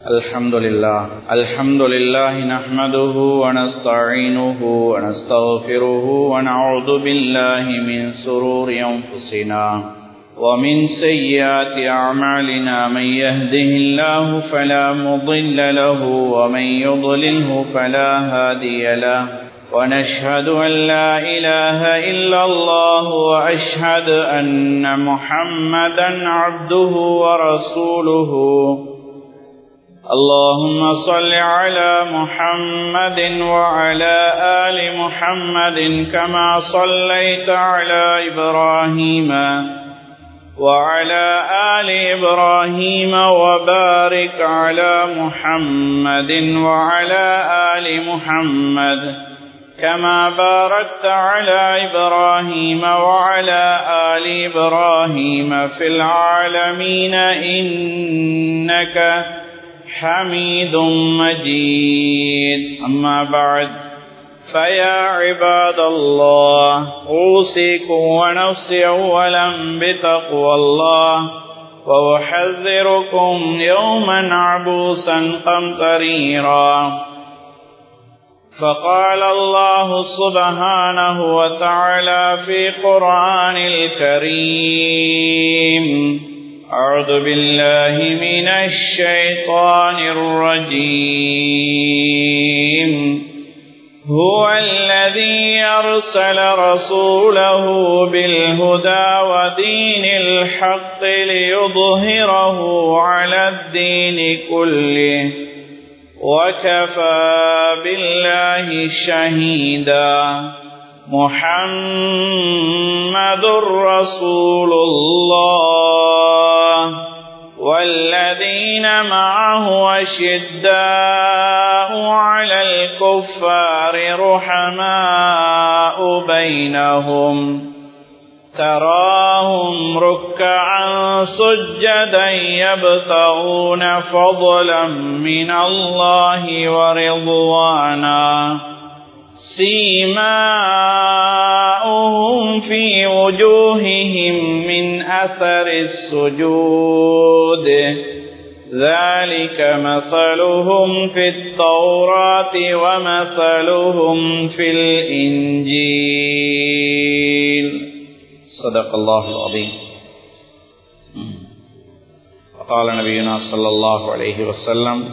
الحمد لله الحمد لله نحمده ونستعينه ونستغفره ونعوذ بالله من سرور أنفسنا ومن سيئات أعمالنا من يهده الله فلا مضل له ومن يضلله فلا هادي له ونشهد أن لا إله إلا الله وأشهد أن محمدا عبده ورسوله اللهم صل على محمد وعلى آل محمد كما صليت على إبراهيم وعلى آل إبراهيم وبارك على محمد وعلى آل محمد كما باركت على إبراهيم وعلى آل إبراهيم في العالمين إنك حميد مجيد أما بعد فيا عباد الله أوصيكم ونفسي أولا بتقوى الله وأحذركم يوما عبوسا قمطريرا فقال الله سبحانه وتعالى في قرآن الكريم أعوذ بالله من الشيطان الرجيم هو الذي أرسل رسوله بالهدى ودين الحق ليظهره على الدين كله وكفى بالله شهيدا محمد رسول الله والذين معه أشداء على الكفار رحماء بينهم تراهم ركعا سجدا يبتغون فضلا من الله ورضوانا سيماؤهم في وجوههم من أثر السجود ذلك مثلهم في التوراة ومثلهم في الإنجيل صدق الله العظيم وقال نبينا صلى الله عليه وسلم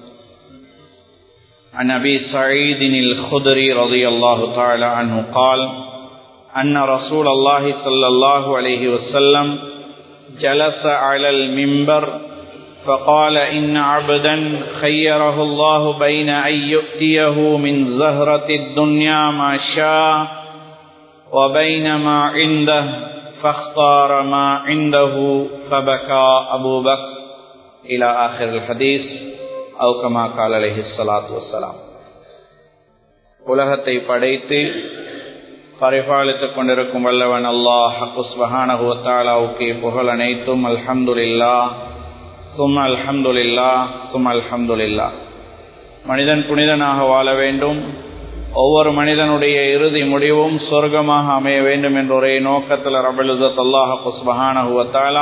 عن أبي سعيد الخدري رضي الله تعالى عنه قال أن رسول الله صلى الله عليه وسلم جلس على المنبر فقال إن عبدا خيره الله بين أن يؤتيه من زهرة الدنيا ما شاء وبين ما عنده فاختار ما عنده فبكى أبو بكر إلى آخر الحديث أو كما قال عليه الصلاة والسلام உலகத்தை படைத்து பரிபாலித்துக் கொண்டிருக்கும் வல்லவன் அல்லாஹ் ஹக்குஸ்வஹானஹுவத்தாலாவுக்கு புகழ் அனைத்தும் அல்ஹம்துலில்லா தும் அல்ஹம்துலில்லா தும் அல்ஹம்துலில்லா மனிதன் புனிதனாக வாழ வேண்டும் ஒவ்வொரு மனிதனுடைய இறுதி முடிவும் சொர்க்கமாக அமைய வேண்டும் என்ற ஒரே நோக்கத்தில் ரபலுசத் அல்லாஹ் குஸ்பஹானஹுவத்தாலா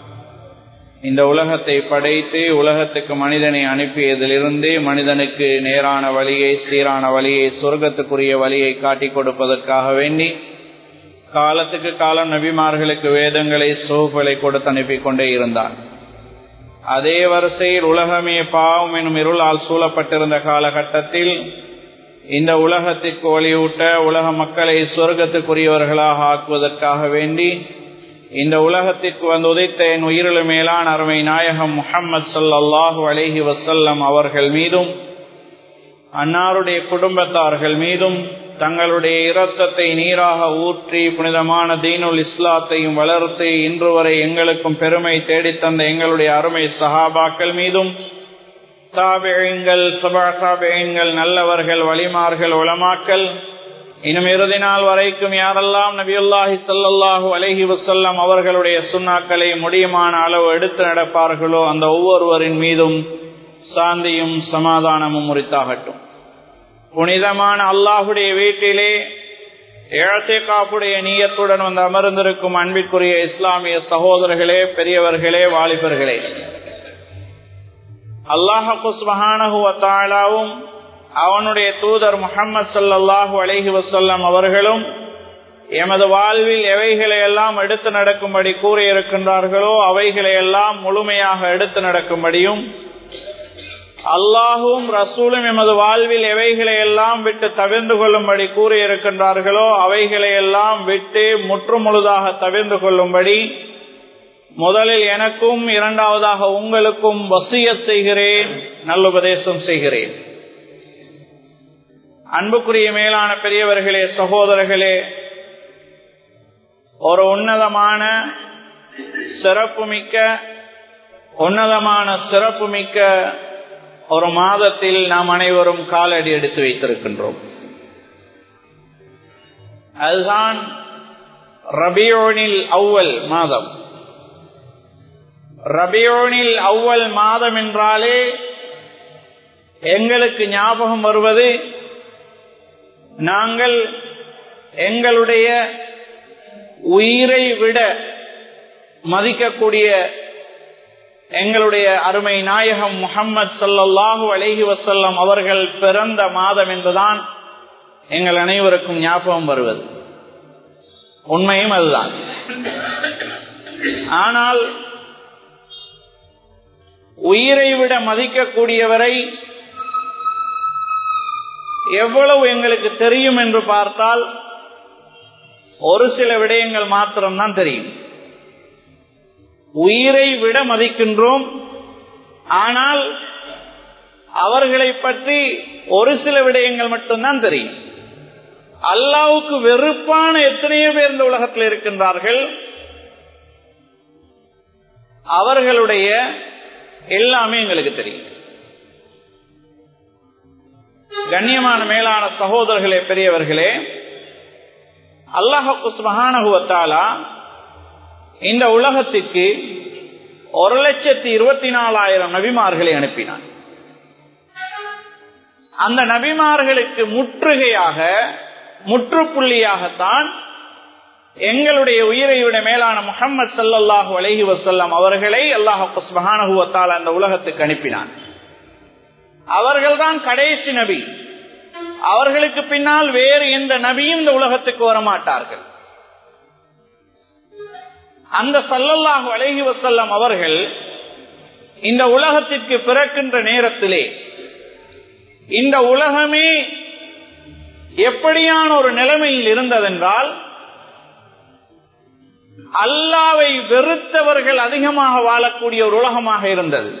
இந்த உலகத்தை படைத்து உலகத்துக்கு மனிதனை அனுப்பியதிலிருந்து மனிதனுக்கு நேரான வழியை சீரான வழியை சொர்க்கத்துக்குரிய வழியை காட்டிக் கொடுப்பதற்காக வேண்டி காலத்துக்கு காலம் நபிமார்களுக்கு வேதங்களை சோப்புகளை கொடுத்து அனுப்பி கொண்டே இருந்தான் அதே வரிசையில் உலகமே பாவம் எனும் இருளால் சூழப்பட்டிருந்த காலகட்டத்தில் இந்த உலகத்திற்கு ஒளியூட்ட உலக மக்களை சொர்க்கத்துக்குரியவர்களாக ஆக்குவதற்காக வேண்டி இந்த உலகத்திற்கு வந்து உதைத்த என் உயிரிழு மேலான அருமை நாயகம் முகம்மது சல்லாஹூ அலஹி வசல்லம் அவர்கள் மீதும் அன்னாருடைய குடும்பத்தார்கள் மீதும் தங்களுடைய இரத்தத்தை நீராக ஊற்றி புனிதமான தீனுல் இஸ்லாத்தையும் வளர்த்து இன்று வரை எங்களுக்கும் பெருமை தேடித்தந்த எங்களுடைய அருமை சஹாபாக்கள் மீதும் தாபியங்கள் சபா தாபியங்கள் நல்லவர்கள் வலிமார்கள் உளமாக்கல் இன்னும் இறுதி நாள் வரைக்கும் யாரெல்லாம் நபியுல்லாஹி சல்லாஹூ அலஹி வசல்லம் அவர்களுடைய சுண்ணாக்களை முடியுமான அளவு எடுத்து நடப்பார்களோ அந்த ஒவ்வொருவரின் மீதும் சாந்தியும் சமாதானமும் முறித்தாகட்டும் புனிதமான அல்லாஹுடைய வீட்டிலே காப்புடைய நீயத்துடன் வந்து அமர்ந்திருக்கும் அன்பிற்குரிய இஸ்லாமிய சகோதரர்களே பெரியவர்களே வாலிபர்களே அல்லாஹுஸ்மஹானஹுவத்தாலாவும் அவனுடைய தூதர் முகமது சல்லாஹூ அலஹி வசல்லம் அவர்களும் எமது வாழ்வில் எவைகளை எல்லாம் எடுத்து நடக்கும்படி கூறியிருக்கின்றார்களோ அவைகளை எல்லாம் முழுமையாக எடுத்து நடக்கும்படியும் அல்லாஹும் ரசூலும் எமது வாழ்வில் எவைகளை எல்லாம் விட்டு தவிர்ந்து கொள்ளும்படி கூறியிருக்கின்றார்களோ அவைகளை எல்லாம் விட்டு முற்றுமுழுதாக தவிர்ந்து கொள்ளும்படி முதலில் எனக்கும் இரண்டாவதாக உங்களுக்கும் வசிய செய்கிறேன் நல்லுபதேசம் செய்கிறேன் அன்புக்குரிய மேலான பெரியவர்களே சகோதரர்களே ஒரு உன்னதமான சிறப்புமிக்க உன்னதமான சிறப்புமிக்க ஒரு மாதத்தில் நாம் அனைவரும் காலடி எடுத்து வைத்திருக்கின்றோம் அதுதான் ரபியோனில் அவ்வல் மாதம் ரபியோனில் அவ்வல் மாதம் என்றாலே எங்களுக்கு ஞாபகம் வருவது நாங்கள் எங்களுடைய உயிரை விட மதிக்கக்கூடிய எங்களுடைய அருமை நாயகம் முகம்மது சல்லாஹூ அலஹி வசல்லம் அவர்கள் பிறந்த மாதம் என்றுதான் எங்கள் அனைவருக்கும் ஞாபகம் வருவது உண்மையும் அதுதான் ஆனால் உயிரை விட மதிக்கக்கூடியவரை எவ்வளவு எங்களுக்கு தெரியும் என்று பார்த்தால் ஒரு சில விடயங்கள் மாத்திரம்தான் தெரியும் உயிரை விட மதிக்கின்றோம் ஆனால் அவர்களை பற்றி ஒரு சில விடயங்கள் மட்டும்தான் தெரியும் அல்லாவுக்கு வெறுப்பான எத்தனையோ பேர் இந்த உலகத்தில் இருக்கின்றார்கள் அவர்களுடைய எல்லாமே எங்களுக்கு தெரியும் கண்ணியமான மேலான சகோதரர்களே பெரியவர்களே அல்லாஹு சுபஹானகுவத்தாலா இந்த உலகத்திற்கு ஒரு லட்சத்தி இருபத்தி நாலாயிரம் நபிமார்களை அனுப்பினான் அந்த நபிமார்களுக்கு முற்றுகையாக முற்றுப்புள்ளியாகத்தான் எங்களுடைய உயிரை விட மேலான முகமது சல்லாஹூ அலஹி வசல்லாம் அவர்களை அல்லாஹு சுபஹானகுவத்தால் அந்த உலகத்துக்கு அனுப்பினான் அவர்கள்தான் கடைசி நபி அவர்களுக்கு பின்னால் வேறு எந்த நபியும் இந்த உலகத்துக்கு வரமாட்டார்கள் அந்த சல்லல்லாஹு அலஹி வசல்லம் அவர்கள் இந்த உலகத்திற்கு பிறக்கின்ற நேரத்திலே இந்த உலகமே எப்படியான ஒரு நிலைமையில் இருந்ததென்றால் அல்லாவை வெறுத்தவர்கள் அதிகமாக வாழக்கூடிய ஒரு உலகமாக இருந்தது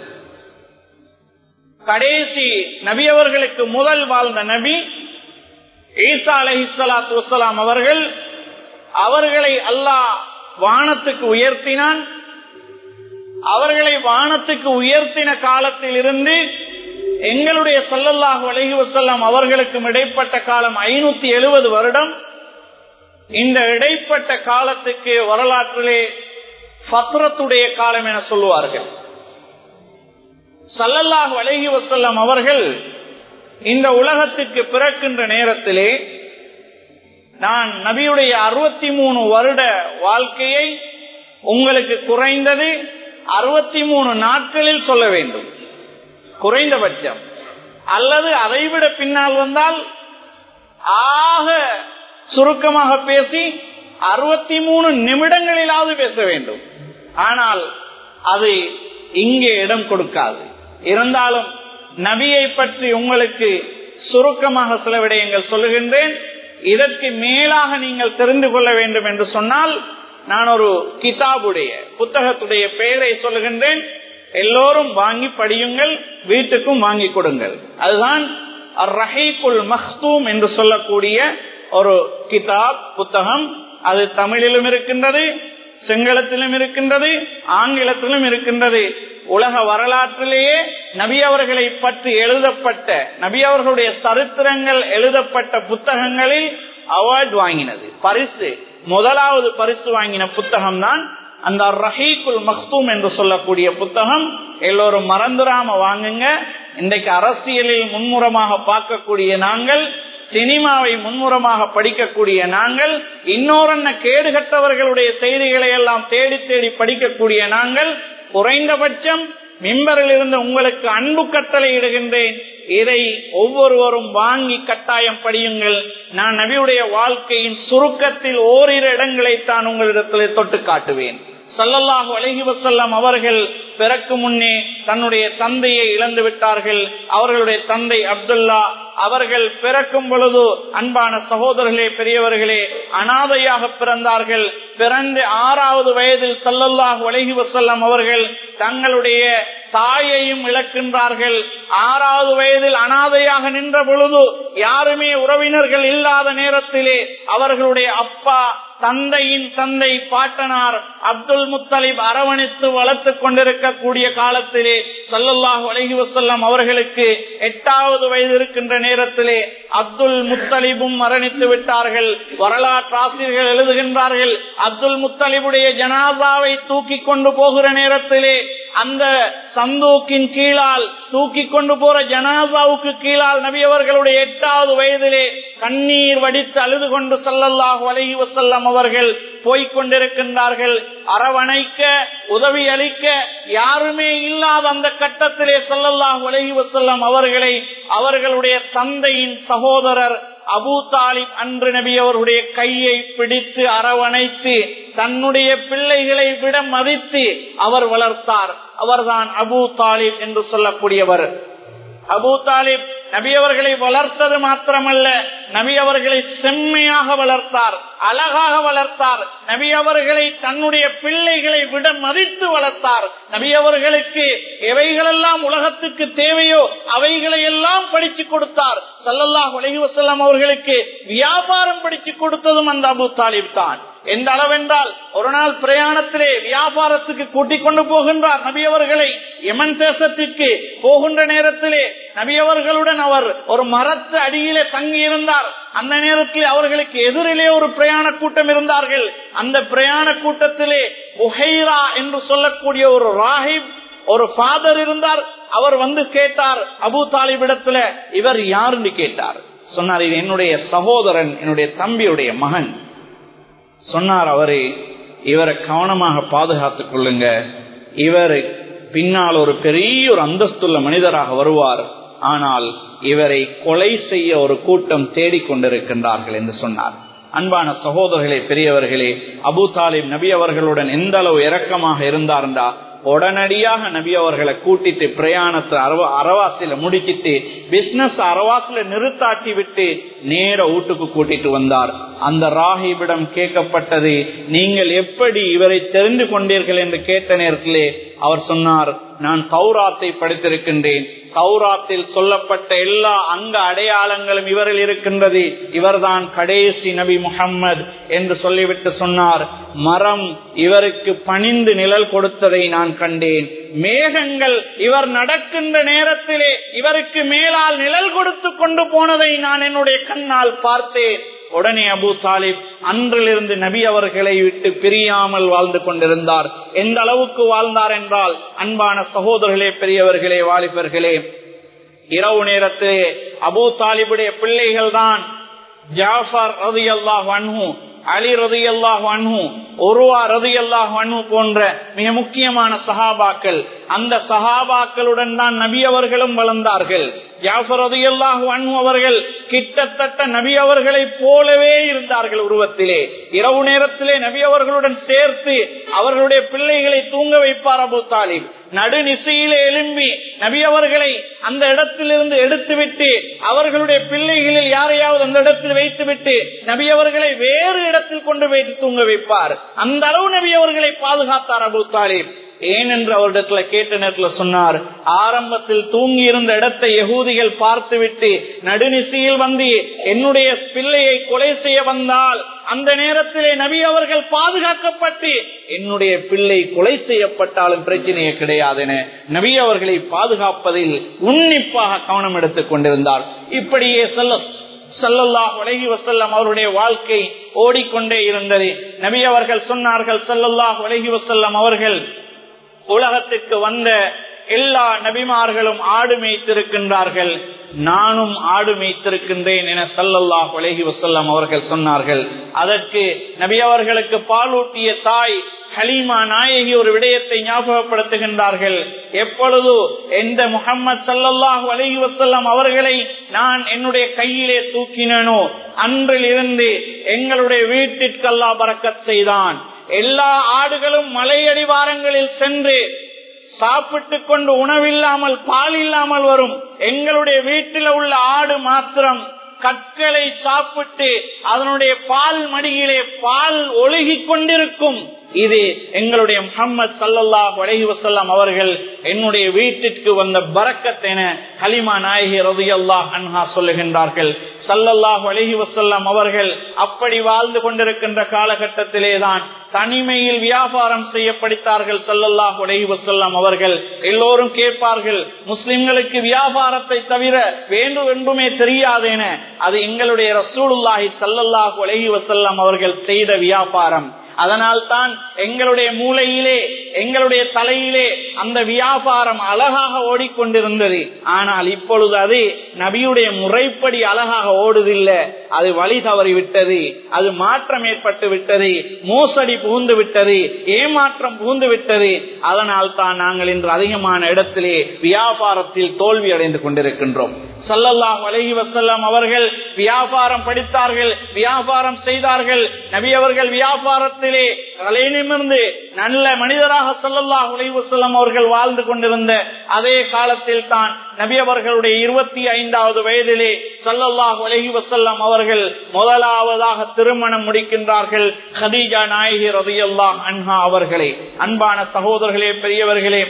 கடைசி நபி அவர்களுக்கு முதல் வாழ்ந்த நபி ஈசா அலஹி சலாத்து வசலாம் அவர்கள் அவர்களை அல்லாஹ் வானத்துக்கு உயர்த்தினான் அவர்களை வானத்துக்கு உயர்த்தின காலத்தில் இருந்து எங்களுடைய சல்லல்லாஹு அலஹி வசல்லாம் அவர்களுக்கும் இடைப்பட்ட காலம் ஐநூத்தி எழுபது வருடம் இந்த இடைப்பட்ட காலத்துக்கு வரலாற்றிலே பத்ரத்துடைய காலம் என சொல்லுவார்கள் சல்லல்லாஹு அலஹி வசல்லம் அவர்கள் இந்த உலகத்துக்கு பிறக்கின்ற நேரத்திலே நான் நபியுடைய அறுபத்தி மூணு வருட வாழ்க்கையை உங்களுக்கு குறைந்தது அறுபத்தி மூணு நாட்களில் சொல்ல வேண்டும் குறைந்தபட்சம் அல்லது அதைவிட பின்னால் வந்தால் ஆக சுருக்கமாக பேசி அறுபத்தி மூணு நிமிடங்களிலாவது பேச வேண்டும் ஆனால் அது இங்கே இடம் கொடுக்காது இருந்தாலும் நபியை பற்றி உங்களுக்கு சுருக்கமாக சில விடயங்கள் சொல்லுகின்றேன் இதற்கு மேலாக நீங்கள் தெரிந்து கொள்ள வேண்டும் என்று சொன்னால் நான் ஒரு கிதாபுடைய புத்தகத்துடைய பெயரை சொல்லுகின்றேன் எல்லோரும் வாங்கி படியுங்கள் வீட்டுக்கும் வாங்கி கொடுங்கள் அதுதான் ரஹீக்குல் மஹ்தூம் என்று சொல்லக்கூடிய ஒரு கிதாப் புத்தகம் அது தமிழிலும் இருக்கின்றது சிங்களத்திலும் இருக்கின்றது ஆங்கிலத்திலும் இருக்கின்றது உலக வரலாற்றிலேயே நபி அவர்களை பற்றி எழுதப்பட்ட நபி அவர்களுடைய சரித்திரங்கள் எழுதப்பட்ட புத்தகங்களில் அவார்டு வாங்கினது பரிசு முதலாவது பரிசு வாங்கின புத்தகம் தான் அந்த ரஹீக்குல் மக்தூம் என்று சொல்லக்கூடிய புத்தகம் எல்லோரும் மறந்துடாம வாங்குங்க இன்றைக்கு அரசியலில் முன்முறமாக பார்க்கக்கூடிய நாங்கள் சினிமாவை முன்முறமாக படிக்கக்கூடிய நாங்கள் இன்னொரு கேடுகட்டவர்களுடைய செய்திகளை எல்லாம் தேடி தேடி படிக்கக்கூடிய நாங்கள் குறைந்தபட்சம் மிம்பரில் இருந்து உங்களுக்கு அன்பு கட்டளை இடுகின்றேன் இதை ஒவ்வொருவரும் வாங்கி கட்டாயம் படியுங்கள் நான் நபியுடைய வாழ்க்கையின் சுருக்கத்தில் ஓரிரு இடங்களை தான் உங்களிடத்தில் தொட்டு காட்டுவேன் சல்லல்லாஹு அலஹி வசல்லம் அவர்கள் பிறக்கு முன்னே தன்னுடைய தந்தையை இழந்து விட்டார்கள் அவர்களுடைய தந்தை அப்துல்லா அவர்கள் பிறக்கும் பொழுது அன்பான சகோதரர்களே பெரியவர்களே அனாதையாக பிறந்தார்கள் பிறந்து ஆறாவது வயதில் சல்லல்லாஹு அலஹி வசல்லம் அவர்கள் தங்களுடைய தாயையும் இழக்கின்றார்கள் ஆறாவது வயதில் அனாதையாக நின்ற பொழுது யாருமே உறவினர்கள் இல்லாத நேரத்திலே அவர்களுடைய அப்பா தந்தையின் தந்தை பாட்டனார் அப்துல் முத்தலிப் அரவணைத்து வளர்த்து கொண்டிருக்கக்கூடிய காலத்திலே சல்லல்லாஹு அலஹி வசல்லம் அவர்களுக்கு எட்டாவது வயது இருக்கின்ற நேரத்திலே அப்துல் முத்தலிபும் மரணித்து விட்டார்கள் வரலாற்று ஆசிரியர்கள் எழுதுகின்றார்கள் அப்துல் முத்தலிபுடைய ஜனாதாவை தூக்கி கொண்டு போகிற நேரத்திலே அந்த சந்தூக்கின் கீழால் தூக்கி கொண்டு போற ஜனாதாவுக்கு கீழால் நபி அவர்களுடைய எட்டாவது வயதிலே கண்ணீர் வடித்து அழுது கொண்டு சல்லல்லாஹு அலஹி வசல்லம் அவர்கள் போய்கொண்டிருக்கின்றார்கள் அரவணைக்க உதவி அளிக்க யாருமே இல்லாத அந்த கட்டத்திலே சல்லல்லாஹு அலஹி வசல்லம் அவர்களை அவர்களுடைய தந்தையின் சகோதரர் அபு தாலிப் அன்று நபி அவருடைய கையை பிடித்து அரவணைத்து தன்னுடைய பிள்ளைகளை விட மதித்து அவர் வளர்த்தார் அவர்தான் அபு தாலிப் என்று சொல்லக்கூடியவர் அபு தாலிப் நபி அவர்களை வளர்த்தது மாத்திரமல்ல நபி அவர்களை செம்மையாக வளர்த்தார் அழகாக வளர்த்தார் நபி அவர்களை தன்னுடைய பிள்ளைகளை விட மதித்து வளர்த்தார் நபி அவர்களுக்கு எவைகளெல்லாம் உலகத்துக்கு தேவையோ அவைகளை எல்லாம் படிச்சு கொடுத்தார் சல்லல்லாஹ் உலகி வசல்லாம் அவர்களுக்கு வியாபாரம் படிச்சு கொடுத்ததும் அந்த அபு தாலிப் தான் எந்த அளவென்றால் ஒரு நாள் பிரயாணத்திலே வியாபாரத்துக்கு கூட்டிக் கொண்டு போகின்றார் நபி அவர்களை யமன் தேசத்திற்கு போகின்ற நேரத்திலே நபி அவர்களுடன் அவர் ஒரு மரத்து அடியிலே தங்கி இருந்தார் அந்த நேரத்தில் அவர்களுக்கு எதிரிலே ஒரு பிரயாண கூட்டம் இருந்தார்கள் அந்த பிரயாண கூட்டத்திலே உஹைரா என்று சொல்லக்கூடிய ஒரு ராஹிப் ஒரு ஃபாதர் இருந்தார் அவர் வந்து கேட்டார் அபு தாலிபிடத்துல இவர் யாருன்னு கேட்டார் சொன்னார் இது என்னுடைய சகோதரன் என்னுடைய தம்பியுடைய மகன் சொன்னார் அவரு இவரை கவனமாக பாதுகாத்துக் கொள்ளுங்க இவர் பின்னால் ஒரு பெரிய ஒரு அந்தஸ்துள்ள மனிதராக வருவார் ஆனால் இவரை கொலை செய்ய ஒரு கூட்டம் தேடிக்கொண்டிருக்கின்றார்கள் என்று சொன்னார் அன்பான சகோதரர்களே பெரியவர்களே அபு தாலிப் நபி அவர்களுடன் எந்த அளவு இரக்கமாக இருந்தார்டா உடனடியாக நபி அவர்களை கூட்டிட்டு பிரயாணத்தை அரவாசில முடிச்சிட்டு பிசினஸ் அரவாசில நிறுத்தாட்டி விட்டு நேர வீட்டுக்கு கூட்டிட்டு வந்தார் அந்த ராகிபிடம் கேட்கப்பட்டது நீங்கள் எப்படி இவரை தெரிந்து கொண்டீர்கள் என்று கேட்ட நேரத்திலே அவர் சொன்னார் நான் கௌராத்தை படித்திருக்கின்றேன் கௌராத்தில் சொல்லப்பட்ட எல்லா அங்க அடையாளங்களும் இவரில் இருக்கின்றது இவர்தான் கடைசி நபி முகம்மது என்று சொல்லிவிட்டு சொன்னார் மரம் இவருக்கு பணிந்து நிழல் கொடுத்ததை நான் கண்டேன் மேகங்கள் இவர் நடக்கின்ற நேரத்திலே இவருக்கு மேலால் நிழல் கொடுத்து கொண்டு போனதை நான் என்னுடைய கண்ணால் பார்த்தேன் உடனே அபு தாலிப் அன்றிலிருந்து நபி அவர்களை விட்டு பிரியாமல் வாழ்ந்து கொண்டிருந்தார் எந்த அளவுக்கு வாழ்ந்தார் என்றால் அன்பான சகோதரர்களே பெரியவர்களே வாலிபர்களே இரவு நேரத்திலே அபு தாலிபுடைய பிள்ளைகள் தான் ஜாஃபர் ரதி அல்லாஹ் அன்ஹு அலி ரதி அல்லாஹ் அன்ஹு ஒருவா ரதி அல்லாஹ் அன்ஹு போன்ற மிக முக்கியமான சஹாபாக்கள் அந்த சஹாபாக்களுடன் தான் நபி அவர்களும் வளர்ந்தார்கள் ஜாஃபர் ரதி அல்லாஹ் அன்ஹு அவர்கள் கிட்டத்தட்ட நபி அவர்களை போலவே இருந்தார்கள் உருவத்திலே இரவு நேரத்திலே நபி அவர்களுடன் சேர்த்து அவர்களுடைய பிள்ளைகளை தூங்க வைப்பார் அபு தாலிப் நடுநிசையிலே எழும்பி நபி அவர்களை அந்த இடத்திலிருந்து எடுத்துவிட்டு அவர்களுடைய பிள்ளைகளில் யாரையாவது அந்த இடத்தில் வைத்துவிட்டு நபி அவர்களை வேறு இடத்தில் கொண்டு வைத்து தூங்க வைப்பார் அந்த அளவு நபி அவர்களை பாதுகாத்தார் அபு தாலிப் ஏன் என்று அவரிடத்துல கேட்ட நேரத்தில் சொன்னார் ஆரம்பத்தில் தூங்கி இருந்த இடத்தை யகூதிகள் பார்த்துவிட்டு நடுநிசையில் வந்து என்னுடைய பிள்ளையை கொலை செய்ய வந்தால் அந்த நேரத்திலே நபி அவர்கள் பாதுகாக்கப்பட்டு என்னுடைய பிள்ளை கொலை செய்யப்பட்டாலும் பிரச்சனையே கிடையாது என நபி அவர்களை பாதுகாப்பதில் உன்னிப்பாக கவனம் எடுத்துக் கொண்டிருந்தார் இப்படியே செல்ல சல்லல்லாஹ் உலகி வசல்லம் அவருடைய வாழ்க்கை ஓடிக்கொண்டே இருந்தது நபி அவர்கள் சொன்னார்கள் சல்லல்லாஹ் உலகி வசல்லம் அவர்கள் உலகத்திற்கு வந்த எல்லா நபிமார்களும் ஆடு மேய்த்திருக்கின்றார்கள் நானும் ஆடு மேய்த்திருக்கின்றேன் என சல்லல்லாஹ் அலஹி வசல்லாம் அவர்கள் சொன்னார்கள் அதற்கு நபி அவர்களுக்கு பாலூட்டிய தாய் ஹலீமா நாயகி ஒரு விடயத்தை ஞாபகப்படுத்துகின்றார்கள் எப்பொழுது எந்த முகம்மது சல்லல்லாஹு அலஹி வசல்லாம் அவர்களை நான் என்னுடைய கையிலே தூக்கினேனோ அன்றில் இருந்து எங்களுடைய வீட்டிற்கல்லா பறக்கத் செய்தான் எல்லா ஆடுகளும் மலையடிவாரங்களில் சென்று சாப்பிட்டுக் கொண்டு உணவில்லாமல் பால் இல்லாமல் வரும் எங்களுடைய வீட்டில் உள்ள ஆடு மாத்திரம் கற்களை சாப்பிட்டு அதனுடைய பால் மடியிலே பால் ஒழுகிக் கொண்டிருக்கும் இது எங்களுடைய முகமது சல்லல்லாஹ் அலஹி வசல்லாம் அவர்கள் என்னுடைய வீட்டிற்கு வந்த பறக்கத் என ஹலிமா நாயகி ரவி அல்லாஹ் அன்ஹா சொல்லுகின்றார்கள் சல்லல்லாஹ் அலஹி வசல்லாம் அவர்கள் அப்படி வாழ்ந்து கொண்டிருக்கின்ற காலகட்டத்திலே தான் தனிமையில் வியாபாரம் செய்ய படித்தார்கள் சல்லல்லாஹ் அலஹி வசல்லாம் அவர்கள் எல்லோரும் கேட்பார்கள் முஸ்லிம்களுக்கு வியாபாரத்தை தவிர வேண்டும் என்றுமே தெரியாதேன அது எங்களுடைய ரசூலுல்லாஹி சல்லல்லாஹு அலஹி வசல்லாம் அவர்கள் செய்த வியாபாரம் அதனால் தான் எங்களுடைய மூளையிலே எங்களுடைய தலையிலே அந்த வியாபாரம் அழகாக ஓடிக்கொண்டிருந்தது ஆனால் இப்பொழுது அது நபியுடைய முறைப்படி அழகாக ஓடுதில்லை அது வழி தவறி விட்டது அது மாற்றம் ஏற்பட்டு விட்டது மோசடி புகுந்து விட்டது ஏமாற்றம் புகுந்து விட்டது அதனால் தான் நாங்கள் இன்று அதிகமான இடத்திலே வியாபாரத்தில் தோல்வி அடைந்து கொண்டிருக்கின்றோம் சல்லல்லாஹ் அலஹி வசல்லாம் அவர்கள் வியாபாரம் படித்தார்கள் வியாபாரம் செய்தார்கள் நபி அவர்கள் வியாபாரத்திலே நிமிர்ந்து நல்ல மனிதராக சல்லல்லாஹ் அலஹி வசல்லாம் அவர்கள் வாழ்ந்து கொண்டிருந்த அதே காலத்தில் தான் நபி அவர்களுடைய இருபத்தி ஐந்தாவது வயதிலே சல்லல்லாஹ் அலஹி வசல்லாம் அவர்கள் முதலாவதாக திருமணம் முடிக்கின்றார்கள் ஹதீஜா நாயகி ரதியல்லாஹ் அன்ஹா அவர்களே அன்பான சகோதரர்களே பெரியவர்களே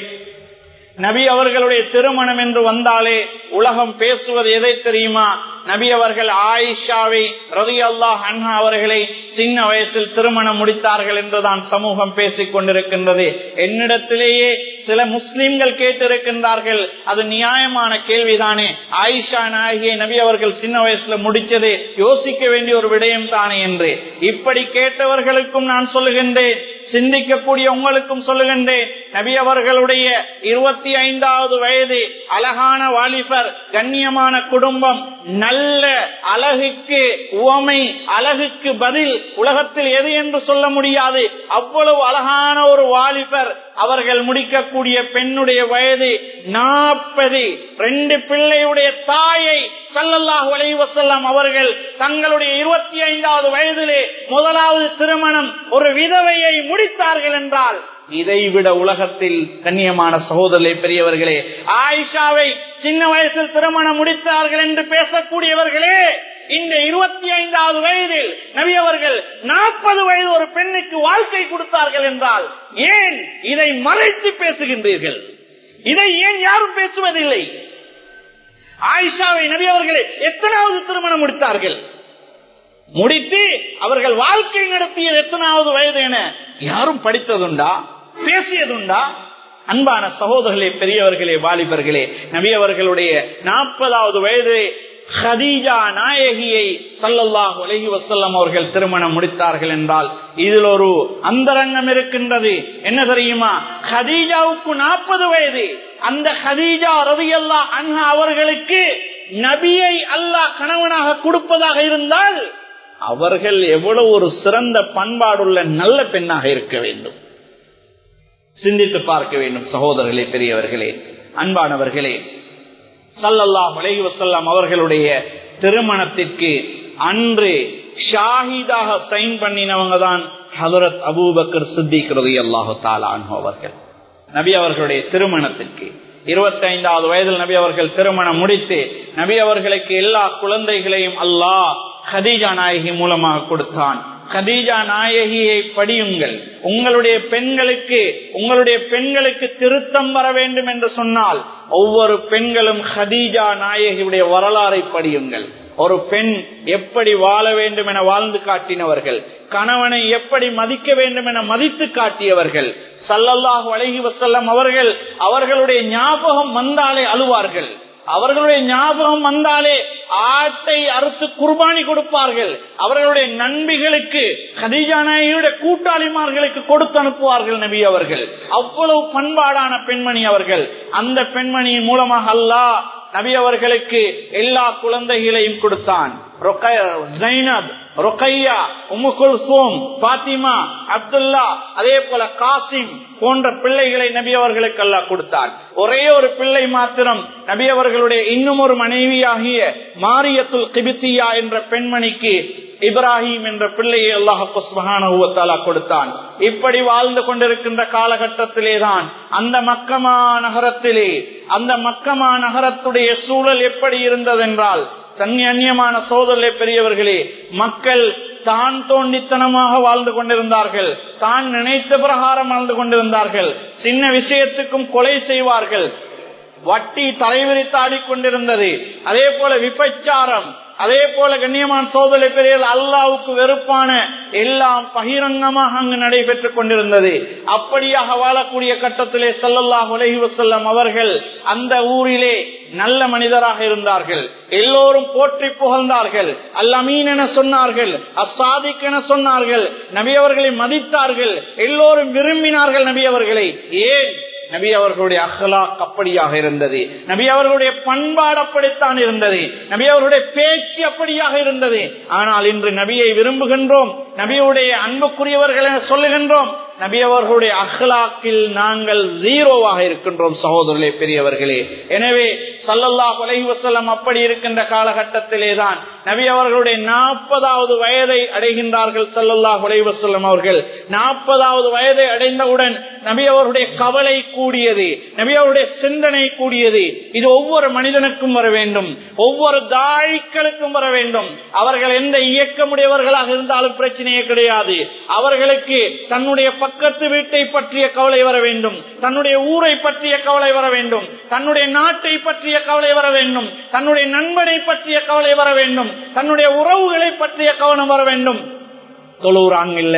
நபி அவர்களுடைய திருமணம் என்று வந்தாலே உலகம் பேசுவது எதை தெரியுமா நபி அவர்கள் ஆயிஷாவை ரவி அல்லாஹ் அன்ஹா அவர்களை சின்ன வயசில் திருமணம் முடித்தார்கள் என்றுதான் சமூகம் பேசிக் கொண்டிருக்கின்றது என்னிடத்திலேயே சில முஸ்லிம்கள் கேட்டிருக்கின்றார்கள் அது நியாயமான கேள்விதானே ஆயிஷா நாயகியை நபி அவர்கள் சின்ன வயசுல முடிச்சது யோசிக்க வேண்டிய ஒரு விடயம் தானே என்று இப்படி கேட்டவர்களுக்கும் நான் சொல்லுகின்றேன் சிந்திக்கக்கூடிய உங்களுக்கும் சொல்லுகின்றேன் நபி அவர்களுடைய இருபத்தி ஐந்தாவது வயது அழகான வாலிபர் கண்ணியமான குடும்பம் நல்ல அழகுக்கு உவமை அழகுக்கு பதில் உலகத்தில் எது என்று சொல்ல முடியாது அவ்வளவு அழகான ஒரு வாலிபர் அவர்கள் முடிக்கக்கூடிய பெண்ணுடைய வயது நாற்பது ரெண்டு பிள்ளையுடைய தாயை சல்லல்லாஹு அலைஹி வஸல்லம் அவர்கள் தங்களுடைய இருபத்தி ஐந்தாவது வயதிலே முதலாவது திருமணம் ஒரு விதவையை முடித்தார்கள் என்றால் இதைவிட உலகத்தில் கண்ணியமான சகோதரர்களே பெரியவர்களே ஆயிஷாவை சின்ன வயசில் திருமணம் முடித்தார்கள் என்று பேசக்கூடியவர்களே இந்த இருபத்தி ஐந்தாவது வயதில் நபி அவர்கள் நாற்பது வயது ஒரு பெண்ணுக்கு வாழ்க்கை கொடுத்தார்கள் என்றால் ஏன் இதை மறைத்து பேசுகின்றீர்கள் இதை ஏன் யாரும் பேசுவதில்லை ஆயிஷாவை நபி அவர்களே எத்தனாவது திருமணம் முடித்தார்கள் முடித்து அவர்கள் வாழ்க்கை நடத்தியது எத்தனாவது வயது என யாரும் படித்ததுண்டா பேசியதுண்டா அன்பான சகோதரர்களே பெரியவர்களே வாலிபர்களே நபி அவர்களுடைய நாற்பதாவது வயது ஹதீஜா நாயகியை சல்லல்லாஹு அலஹி வசல்லம் அவர்கள் திருமணம் முடித்தார்கள் என்றால் இதில் ஒரு அந்தரங்கம் இருக்கின்றது என்ன தெரியுமா ஹதீஜாவுக்கு நாற்பது வயது அந்த ஹதீஜா ரவியல்லா அன்ஹா அவர்களுக்கு நபியை அல்லாஹ் கணவனாக கொடுப்பதாக இருந்தால் அவர்கள் எவ்வளவு ஒரு சிறந்த பண்பாடுள்ள நல்ல பெண்ணாக இருக்க வேண்டும் சிந்தித்து பார்க்க வேண்டும் சகோதரர்களே பெரியவர்களே அன்பானவர்களே சல்லல்லாஹ் அலைஹி வசல்லாம் அவர்களுடைய திருமணத்திற்கு அன்று ஷாஹிதாக சைன் பண்ணினவங்க தான் ஹதரத் அபூபக்கர் சித்திக் ரவி அல்லாஹு தாலான் அவர்கள் நபி அவர்களுடைய திருமணத்திற்கு இருபத்தி ஐந்தாவது வயதில் நபி அவர்கள் திருமணம் முடித்து நபி அவர்களுக்கு எல்லா குழந்தைகளையும் அல்லாஹ் ஹதீஜா நாயகி மூலமாக கொடுத்தான் கதீஜா நாயகியை படியுங்கள் உங்களுடைய பெண்களுக்கு உங்களுடைய பெண்களுக்கு திருத்தம் வர வேண்டும் என்று சொன்னால் ஒவ்வொரு பெண்களும் ஹதீஜா நாயகியுடைய வரலாறை படியுங்கள் ஒரு பெண் எப்படி வாழ வேண்டும் என வாழ்ந்து காட்டினவர்கள் கணவனை எப்படி மதிக்க வேண்டும் என மதித்து காட்டியவர்கள் சல்லல்லாஹு அழகி வசல்லம் அவர்கள் அவர்களுடைய ஞாபகம் வந்தாலே அழுவார்கள் அவர்களுடைய ஞாபகம் வந்தாலே ஆட்டை அறுத்து குர்பானி கொடுப்பார்கள் அவர்களுடைய நண்பிகளுக்கு கதிஜானாயுடைய கூட்டாளிமார்களுக்கு கொடுத்து அனுப்புவார்கள் நபி அவர்கள் அவ்வளவு பண்பாடான பெண்மணி அவர்கள் அந்த பெண்மணியின் மூலமாக அல்லாஹ் நபி அவர்களுக்கு எல்லா குழந்தைகளையும் கொடுத்தான் ஜைனப் ரொக்கையா உம்மு குல்சூம் பாத்திமா அப்துல்லா அதே போல காசிம் போன்ற பிள்ளைகளை நபி அவர்களுக்கு அல்லாஹ் கொடுத்தார் ஒரே ஒரு பிள்ளை மாத்திரம் நபி அவர்களுடைய இன்னும் ஒரு மனைவியாகிய மாரியத்துல் கிபித்தியா என்ற பெண்மணிக்கு இப்ராஹிம் என்ற பிள்ளையை அல்லாஹால கொடுத்தான் இப்படி வாழ்ந்து கொண்டிருக்கின்ற காலகட்டத்திலே தான் அந்த மக்கமா நகரத்திலே அந்த மக்கமா நகரத்துடைய சூழல் எப்படி இருந்ததென்றால் தன்னி அந்நியமான சோதரே பெரியவர்களே மக்கள் தான் தோண்டித்தனமாக வாழ்ந்து கொண்டிருந்தார்கள் தான் நினைத்த பிரகாரம் வாழ்ந்து கொண்டிருந்தார்கள் சின்ன விஷயத்துக்கும் கொலை செய்வார்கள் வட்டி தலைவிரித்தாடி கொண்டிருந்தது அதே போல விபச்சாரம் அதே போல கண்ணியமான சோதனை பெரியல் அல்லாவுக்கு வெறுப்பான எல்லாம் பகிரங்கமாக அங்கு நடைபெற்றுக் கொண்டிருந்தது அப்படியாக வாழக்கூடிய கட்டத்திலே சல்லல்லாஹ் உலகி வசல்லம் அவர்கள் அந்த ஊரிலே நல்ல மனிதராக இருந்தார்கள் எல்லோரும் போற்றி புகழ்ந்தார்கள் அல்லமீன் என சொன்னார்கள் அசாதிக் என சொன்னார்கள் நபி அவர்களை மதித்தார்கள் எல்லோரும் விரும்பினார்கள் நபி அவர்களை ஏன் நபி அவர்களுடைய அகலாக் அப்படியாக இருந்தது நபி அவர்களுடைய பண்பாடு அப்படித்தான் இருந்தது நபி அவர்களுடைய பேச்சு அப்படியாக இருந்தது ஆனால் இன்று நபியை விரும்புகின்றோம் நபியுடைய அன்புக்குரியவர்கள் என சொல்லுகின்றோம் நபி அவர்களுடைய அஹ்லாக்கில் நாங்கள் ஜீரோவாக இருக்கின்றோம் சகோதரர்களே பெரியவர்களே எனவே சல்லல்லாஹ் அலைஹி வஸல்லம் அப்படி இருக்கின்ற காலகட்டத்திலே தான் நபி அவர்களுடைய நாற்பதாவது வயதை அடைகின்றார்கள் சல்லல்லாஹ் அலைஹி வஸல்லம் அவர்கள் நாற்பதாவது வயதை அடைந்தவுடன் நபி அவருடைய கவலை கூடியது நபி அவருடைய சிந்தனை கூடியது இது ஒவ்வொரு மனிதனுக்கும் வர வேண்டும் ஒவ்வொரு தாய்க்களுக்கும் வர வேண்டும் அவர்கள் எந்த இயக்கமுடையவர்களாக இருந்தாலும் பிரச்சனையே கிடையாது அவர்களுக்கு தன்னுடைய பக்கத்து வீட்டை பற்றிய கவலை வர வேண்டும் தன்னுடைய ஊரை பற்றிய கவலை வர வேண்டும் தன்னுடைய நாட்டை பற்றிய கவலை வர வேண்டும் தன்னுடைய நண்பனை பற்றிய கவலை வர வேண்டும் தன்னுடைய உறவுகளை பற்றிய கவனம் வர வேண்டும் தொழுறாங்க இல்ல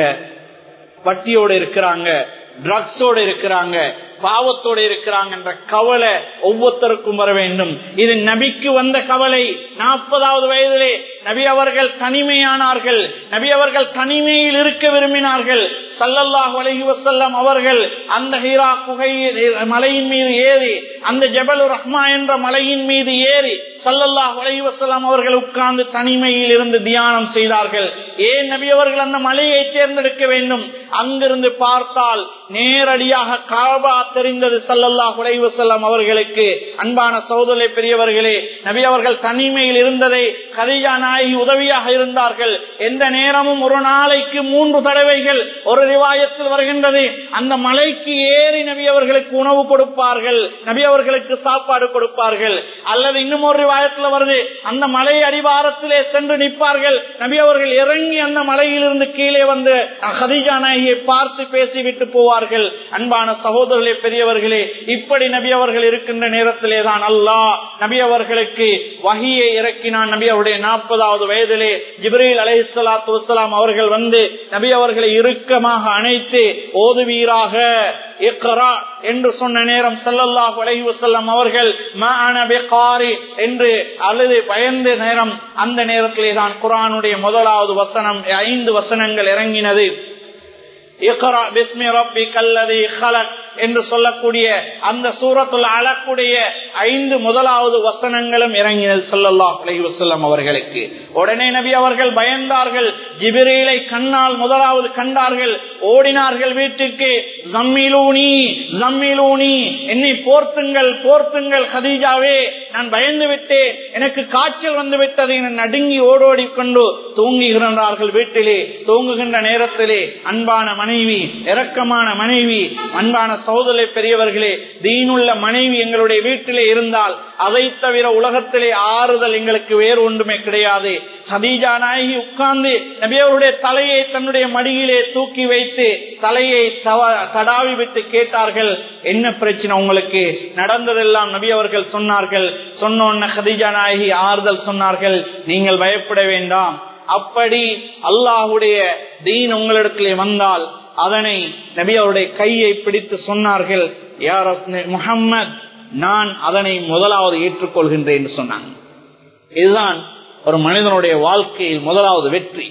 வட்டியோடு இருக்கிறாங்க ட்ரக்ஸோடு இருக்கிறாங்க பாவத்தோடு இருக்கிறாங்க என்ற கவலை ஒவ்வொருத்தருக்கும் வர வேண்டும் இது நபிக்கு வந்த கவலை நாற்பதாவது வயதிலே நபி அவர்கள் தனிமையானார்கள் நபி அவர்கள் தனிமையில் இருக்க விரும்பினார்கள் சல்லல்லாஹ் அலஹி வசல்லம் அவர்கள் அந்த ஹீரா குகை மலையின் மீது ஏறி அந்த ஜபல் ரஹ்மா என்ற மலையின் மீது ஏறி சல்லல்லாஹ் அலஹி வசல்லாம் அவர்கள் உட்கார்ந்து தனிமையில் இருந்து தியானம் செய்தார்கள் ஏன் நபி அவர்கள் அந்த மலையை தேர்ந்தெடுக்க வேண்டும் அங்கிருந்து பார்த்தால் நேரடியாக காபா தெரிந்தது சல்லல்லாஹ் உலைவசல்லாம் அவர்களுக்கு அன்பான சோதனை பெரியவர்களே நபி அவர்கள் தனிமையில் இருந்ததை கதிஜா நாயகி உதவியாக இருந்தார்கள் எந்த நேரமும் ஒரு நாளைக்கு மூன்று தடவைகள் ஒரு ரிவாயத்தில் வருகின்றது அந்த மலைக்கு ஏறி நபி அவர்களுக்கு உணவு கொடுப்பார்கள் நபி அவர்களுக்கு சாப்பாடு கொடுப்பார்கள் அல்லது இன்னும் ஒரு ரிவாயத்தில் வருது அந்த மலை அடிவாரத்திலே சென்று நிற்பார்கள் நபி அவர்கள் இறங்கி அந்த மலையிலிருந்து கீழே வந்து கதிஜா நாயகியை பார்த்து பேசிவிட்டு போவார்கள் அன்பான சகோதரர்களே பெரியவர்களே இப்படி நபி அவர்கள் இருக்கின்ற நேரத்திலே தான் அல்லாஹ் நபி அவர்களுக்கு வகியை இறக்கினான் நபி அவருடைய நாற்பதாவது வயதிலே ஜிப்ரீல் அலஹி சலாத்து வலாம் அவர்கள் வந்து நபி அவர்களை இறுக்கமாக அணைத்து ஓதுவீராக இக்ரா என்று சொன்ன நேரம் சல்லல்லாஹ் அலஹி வசல்லம் அவர்கள் என்று அல்லது பயந்த நேரம் அந்த நேரத்திலே தான் குரானுடைய முதலாவது வசனம் ஐந்து வசனங்கள் இறங்கினது என்று சொல்லக்கூடிய அந்த சூரத்துள் அழக்கூடிய ஐந்து முதலாவது வசனங்களும் இறங்கினது சொல்லல்லாஹ் வசல்லம் அவர்களுக்கு உடனே நபி அவர்கள் பயந்தார்கள் ஜிபிரீலை கண்ணால் முதலாவது கண்டார்கள் ஓடினார்கள் வீட்டுக்கு ஜம்மிலூனி ஜம்மிலூனி என்னை போர்த்துங்கள் போர்த்துங்கள் ஹதீஜாவே நான் பயந்து விட்டேன் எனக்கு காய்ச்சல் வந்து விட்டதை நடுங்கி ஓடோடி கொண்டு தூங்குகிறார்கள் வீட்டிலே தூங்குகின்ற நேரத்திலே அன்பான மனைவி இரக்கமான மனைவி அன்பான சோதலை பெரியவர்களே தீனுள்ள மனைவி எங்களுடைய வீட்டிலே இருந்தால் அதை தவிர உலகத்திலே ஆறுதல் எங்களுக்கு வேறு ஒன்றுமே கிடையாது ஹதீஜா நாயகி உட்கார்ந்து நபியவருடைய தலையை தன்னுடைய மடியிலே தூக்கி வைத்து தலையை தடாவி விட்டு கேட்டார்கள் என்ன பிரச்சனை உங்களுக்கு நடந்ததெல்லாம் நபி அவர்கள் சொன்னார்கள் சொன்ன ஹதீஜா நாயகி ஆறுதல் சொன்னார்கள் நீங்கள் பயப்பட வேண்டாம் அப்படி அல்லாஹுடைய தீன் உங்களிடத்திலே வந்தால் அதனை நபி அவருடைய கையை பிடித்து சொன்னார்கள் யார் முகம்மது நான் அதனை முதலாவது ஏற்றுக்கொள்கின்றேன் சொன்னாங்க இதுதான் ஒரு மனிதனுடைய வாழ்க்கையில் முதலாவது வெற்றி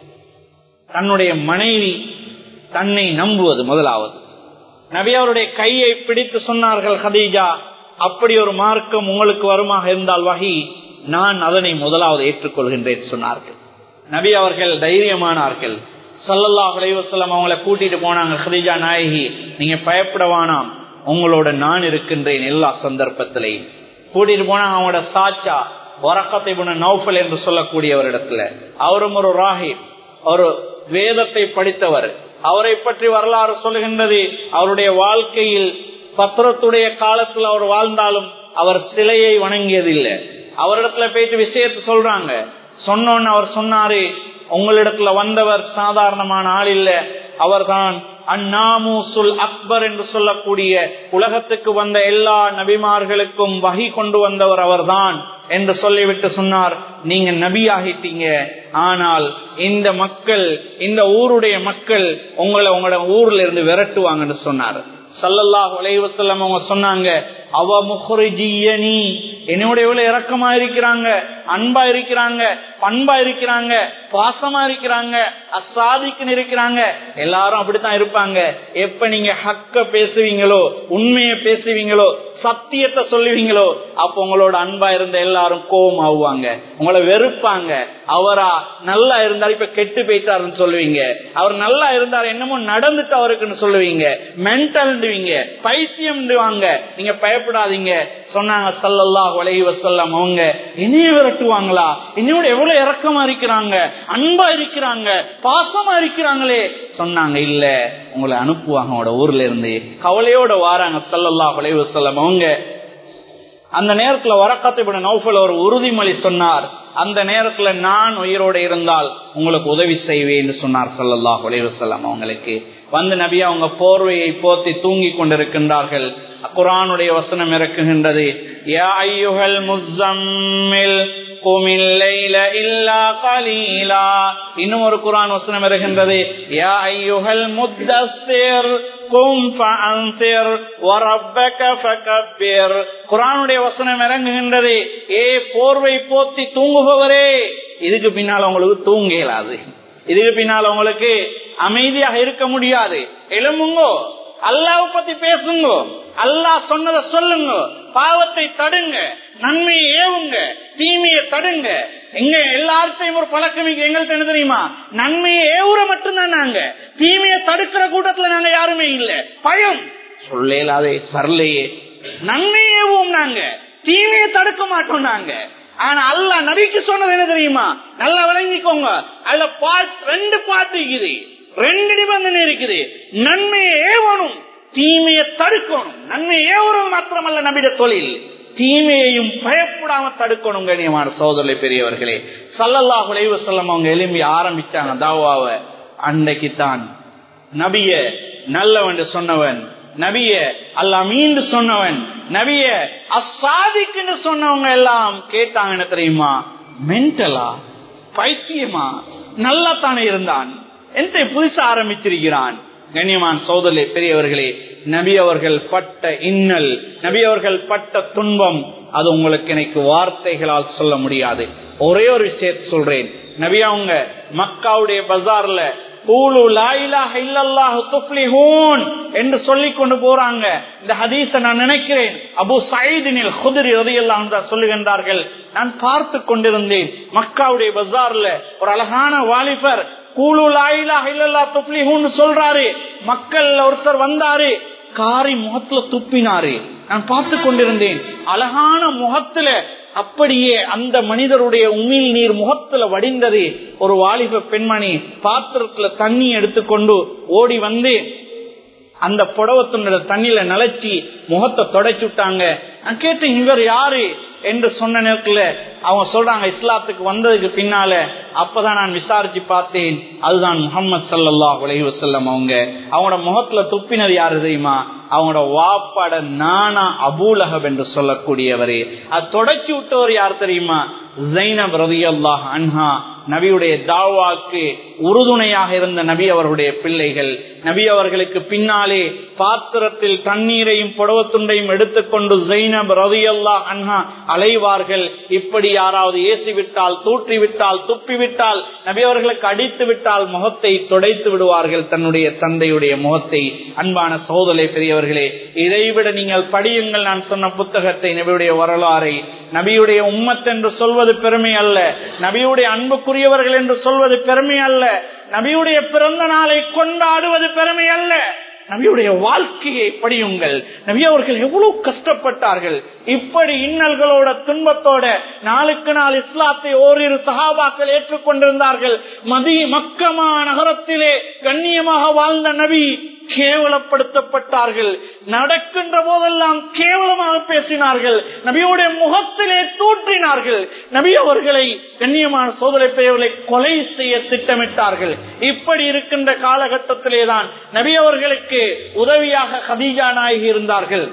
தன்னுடைய மனைவி தன்னை நம்புவது முதலாவது நபி அவருடைய கையை பிடித்து சொன்னார்கள் ஹதீஜா அப்படி ஒரு மார்க்கம் உங்களுக்கு வருமாக இருந்தால் வகி நான் அதனை முதலாவது ஏற்றுக்கொள்கின்றேன் சொன்னார்கள் நபி அவர்கள் தைரியமானார்கள் சல்லல்லா அலைவசல்லம் அவங்கள கூட்டிட்டு போனாங்க ஹதீஜா நாயகி நீங்க பயப்படவானாம் உங்களோட நான் இருக்கின்றேன் எல்லா சந்தர்ப்பத்திலையும் கூட்டிட்டு போனாங்க அவங்களோட சாச்சா வரக்கத்தை நௌஃபல் என்று சொல்லக்கூடியவரிடத்துல அவரும் ஒரு ராஹி ஒரு வேதத்தை படித்தவர் அவரை பற்றி வரலாறு சொல்லுகின்றது அவருடைய வாழ்க்கையில் பத்திரத்துடைய காலத்தில் அவர் வாழ்ந்தாலும் அவர் சிலையை வணங்கியதில்லை அவரிடத்துல போயிட்டு விஷயத்த சொல்றாங்க சொன்னோன்னு அவர் சொன்னாரு உங்களிடத்துல வந்தவர் சாதாரணமான ஆள் இல்ல அவர்தான் அந்நாமூசுல் அக்பர் என்று சொல்லக்கூடிய உலகத்துக்கு வந்த எல்லா நபிமார்களுக்கும் வகி கொண்டு வந்தவர் அவர்தான் என்று சொல்லிவிட்டு சொன்னார் நீங்க நபி ஆகிட்டீங்க ஆனால் இந்த மக்கள் இந்த ஊருடைய மக்கள் உங்களை உங்களோட ஊர்ல இருந்து விரட்டுவாங்கன்னு சொன்னார் சல்லல்லாஹ் வலைவசல்லம் அவங்க சொன்னாங்க அவ முஹ்ரிஜியனி என்னோட எவ்வளவு இறக்கமா இருக்கிறாங்க அன்பா இருக்கிறாங்க பண்பா இருக்கிறாங்க பாசமா இருக்கிறாங்க அசாதிக்குன்னு இருக்கிறாங்க எல்லாரும் அப்படித்தான் இருப்பாங்க எப்ப நீங்க ஹக்க பேசுவீங்களோ உண்மையை பேசுவீங்களோ சத்தியத்தை சொல்லுவீங்களோ அப்ப உங்களோட அன்பா இருந்த எல்லாரும் கோபம் ஆகுவாங்க உங்களை வெறுப்பாங்க அவரா நல்லா இருந்தார் இப்ப கெட்டு போயிட்டாருன்னு சொல்லுவீங்க அவர் நல்லா இருந்தார் என்னமோ நடந்துட்டு அவருக்குன்னு சொல்லுவீங்க மென்டல் பைத்தியம் நீங்க பயப்படாதீங்க சொன்னாங்க சல்லல்லா வலைவ சொல்லம் அவங்க இனிய விரட்டுவாங்களா இன்னோட எவ்வளவு இறக்கமா இருக்கிறாங்க அன்பா இருக்கிறாங்க பாசமா இருக்கிறாங்களே சொன்னாங்க இல்ல உங்களை அனுப்புவாங்க அவங்களோட ஊர்ல இருந்து கவலையோட வாராங்க சல்லல்லா வலைவ சொல்லம் அவங்க அந்த நேரத்துல வரக்கத்தை நௌஃபல் ஒரு உறுதிமொழி சொன்னார் அந்த நேரத்துல நான் உயிரோடு இருந்தால் உங்களுக்கு உதவி செய்வேன் என்று சொன்னார் சல்லல்லா உலைவசல்லாம் அவங்களுக்கு வந்து நபி அவங்க போர்வையை போத்தி தூங்கி கொண்டிருக்கின்றார்கள் குரானுடைய வசனம் இறக்குகின்றது யா ஐயுகள் முஸ்ஸம்மில் இன்னும் ஒரு குரான் வசனம் இருக்கின்றது யா ஐயுகள் முத்தஸ்திர் குரானுடைய வசனம் இறங்குகின்றது ஏ போர்வை போத்தி தூங்குபவரே இதுக்கு பின்னால் உங்களுக்கு தூங்க இயலாது இதுக்கு பின்னால் உங்களுக்கு அமைதியாக இருக்க முடியாது எழும்புங்கோ அல்லாவை பத்தி பேசுங்க அல்லாஹ் சொன்னதை சொல்லுங்க பாவத்தை தடுங்க நன்மையை ஏவுங்க தீமையை தடுங்க எங்க எல்லார்ட்டையும் ஒரு பழக்கம் எங்கள்கிட்ட என்ன தெரியுமா நன்மையை ஏவுற மட்டும்தான் நாங்க தீமையை தடுக்கிற கூட்டத்துல நாங்க யாருமே இல்ல பயம் சொல்லலாதே சரலையே நன்மையை ஏவுவோம் நாங்க தீமையை தடுக்க மாட்டோம் நாங்க ஆனா அல்ல நபிக்கு சொன்னது என்ன தெரியுமா நல்லா விளங்கிக்கோங்க அதுல பாட் ரெண்டு பாட்டு இருக்குது ரெண்டு நிபந்தனை இருக்குது நன்மையை ஏவணும் தீமையை தடுக்கணும் நன்மையை ஏவுறது மாத்திரமல்ல நபிட தொழில் தீமையையும் பயப்படாம தடுக்கணும் கண்ணியமான சோதனை பெரியவர்களே சல்லல்லா குலைவு செல்லம் அவங்க எலும்பி ஆரம்பிச்சாங்க தாவாவை அன்னைக்கு தான் நபிய நல்லவன் சொன்னவன் நபிய அல்ல மீண்டு சொன்னவன் நபிய அசாதிக்குன்னு சொன்னவங்க எல்லாம் கேட்டாங்க என்ன தெரியுமா மென்டலா பைத்தியமா நல்லா தானே இருந்தான் எந்த புதுசா ஆரம்பிச்சிருக்கிறான் கண்ணியமான் சோதலை பெரியவர்களே நபி அவர்கள் பட்ட இன்னல் நபி அவர்கள் பட்ட துன்பம் அது உங்களுக்கு எனக்கு வார்த்தைகளால் சொல்ல முடியாது ஒரே ஒரு விஷயத்தை சொல்றேன் நபி அவங்க மக்காவுடைய பஜார்ல என்று சொல்லி கொண்டு போறாங்க இந்த ஹதீஸ நான் நினைக்கிறேன் அபு சயீதினில் குதிரி எதையெல்லாம் சொல்லுகின்றார்கள் நான் பார்த்து கொண்டிருந்தேன் மக்காவுடைய பஜார்ல ஒரு அழகான வாலிபர் சொல்றாரு மக்கள் ஒருத்தர் வந்தாரு காரி முகத்துல துப்பினாரு நான் பார்த்து கொண்டிருந்தேன் அழகான முகத்துல அப்படியே அந்த மனிதருடைய உமிழ் நீர் முகத்துல வடிந்தது ஒரு வாலிப பெண்மணி பாத்திரத்துல தண்ணி எடுத்துக்கொண்டு ஓடி வந்து அந்த புடவத்துடைய தண்ணியில நிலைச்சி முகத்தை தொடச்சு விட்டாங்க நான் கேட்டேன் இவர் யாரு என்று சொன்ன நேரத்துல அவங்க சொல்றாங்க இஸ்லாத்துக்கு வந்ததுக்கு பின்னால அப்பதான் நான் விசாரிச்சு பார்த்தேன் அதுதான் முகமது சல்லா உலகி வசல்லம் அவங்க அவங்களோட முகத்துல துப்பினது யாரு தெரியுமா அவங்களோட வாப்பாட நானா அபூலகப் என்று சொல்லக்கூடியவரே அது தொடச்சி விட்டவர் யார் தெரியுமா ஜைனப் ரவி அல்லாஹ் அன்ஹா நபியுடைய தாவாக்கு உறுதுணையாக இருந்த நபி அவர்களுடைய பிள்ளைகள் நபி அவர்களுக்கு பின்னாலே பாத்திரத்தில் தண்ணீரையும் புடவத்துண்டையும் எடுத்துக்கொண்டு ஜெய்னப் ரவியல்லா அன்ஹா அலைவார்கள் இப்படி யாராவது ஏசிவிட்டால் தூற்றிவிட்டால் துப்பிவிட்டால் நபி அவர்களுக்கு அடித்து விட்டால் முகத்தை துடைத்து விடுவார்கள் தன்னுடைய தந்தையுடைய முகத்தை அன்பான சோதலை பெரியவர்களே இதைவிட நீங்கள் படியுங்கள் நான் சொன்ன புத்தகத்தை நபியுடைய வரலாறை நபியுடைய உம்மத் என்று சொல்வது பெருமை அல்ல நபியுடைய அன்புக்குரியவர்கள் என்று சொல்வது பெருமை அல்ல நபியுடைய பிறந்த நாளை கொண்டாடுவது பெருமை அல்ல நபியுடைய வாழ்க்கையை படியுங்கள் நபி அவர்கள் எவ்வளவு கஷ்டப்பட்டார்கள் இப்படி இன்னல்களோட துன்பத்தோட நாளுக்கு நாள் இஸ்லாத்தை ஓரிரு சகாபாக்கள் ஏற்றுக்கொண்டிருந்தார்கள் மதி மக்கமா நகரத்திலே கண்ணியமாக வாழ்ந்த நபி கேவலப்படுத்தப்பட்டார்கள் நடக்கின்ற போதெல்லாம் கேவலமாக பேசினார்கள் நபியுடைய முகத்திலே தூற்றினார்கள் நபி அவர்களை கண்ணியமான சோதனை பெயர்களை கொலை செய்ய திட்டமிட்டார்கள் இப்படி இருக்கின்ற காலகட்டத்திலே தான் நபி அவர்களுக்கு உதவியாக ஹதீஜா நாயகி இருந்தார்கள்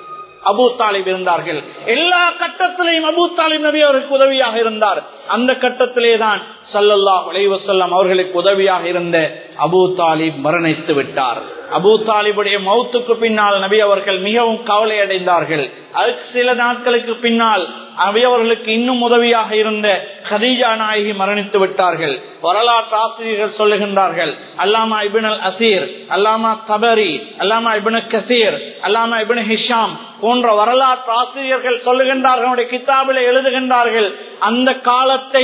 அபு தாலிப் இருந்தார்கள் எல்லா கட்டத்திலையும் அபு தாலிப் நபி அவருக்கு உதவியாக இருந்தார் அந்த கட்டத்திலே தான் சல்லல்லாஹ் வசல்லம் அவர்களுக்கு உதவியாக இருந்த அபு தாலிப் மரணித்து விட்டார் அபு தாலிபுடைய மௌத்துக்கு பின்னால் நபி அவர்கள் மிகவும் கவலை அடைந்தார்கள் அதுக்கு சில நாட்களுக்கு பின்னால் நபி அவர்களுக்கு இன்னும் உதவியாக இருந்த ஹதீஜா நாயகி மரணித்து விட்டார்கள் வரலாற்று ஆசிரியர்கள் சொல்லுகின்றார்கள் அல்லாமா இபின் அல் அசீர் அல்லாமா தபரி அல்லாமா இபின் கசீர் அல்லாமா இபின் ஹிஷாம் போன்ற வரலாற்று ஆசிரியர்கள் சொல்லுகின்றார்கள் கிதாபில் எழுதுகின்றார்கள் அந்த காலத்தை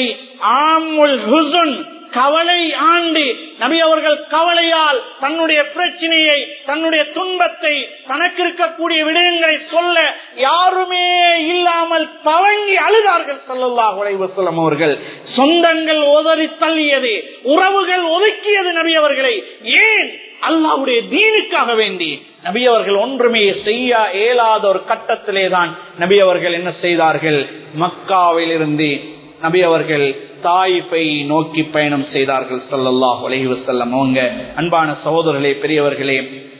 ஆமுல் ஹுசுன் கவலை ஆண்டு நபி அவர்கள் கவலையால் தன்னுடைய பிரச்சனையை தன்னுடைய துன்பத்தை தனக்கு இருக்கக்கூடிய விடயங்களை சொல்ல யாருமே இல்லாமல் தவங்கி அழுதார்கள் சல்லல்லாஹ் வசலம் அவர்கள் சொந்தங்கள் உதறி தள்ளியது உறவுகள் ஒதுக்கியது நபி அவர்களை ஏன் அல்லாவுடைய தீனுக்காக வேண்டி நபி அவர்கள் ஒன்றுமே செய்ய இயலாத ஒரு கட்டத்திலே தான் நபி அவர்கள் என்ன செய்தார்கள் மக்காவில் இருந்து நபி அவர்கள் தாய்ப்பை நோக்கி பயணம் செய்தார்கள் சல்லல்லாஹ் உலகி வசல்லம் அவங்க அன்பான சகோதரர்களே பெரியவர்களே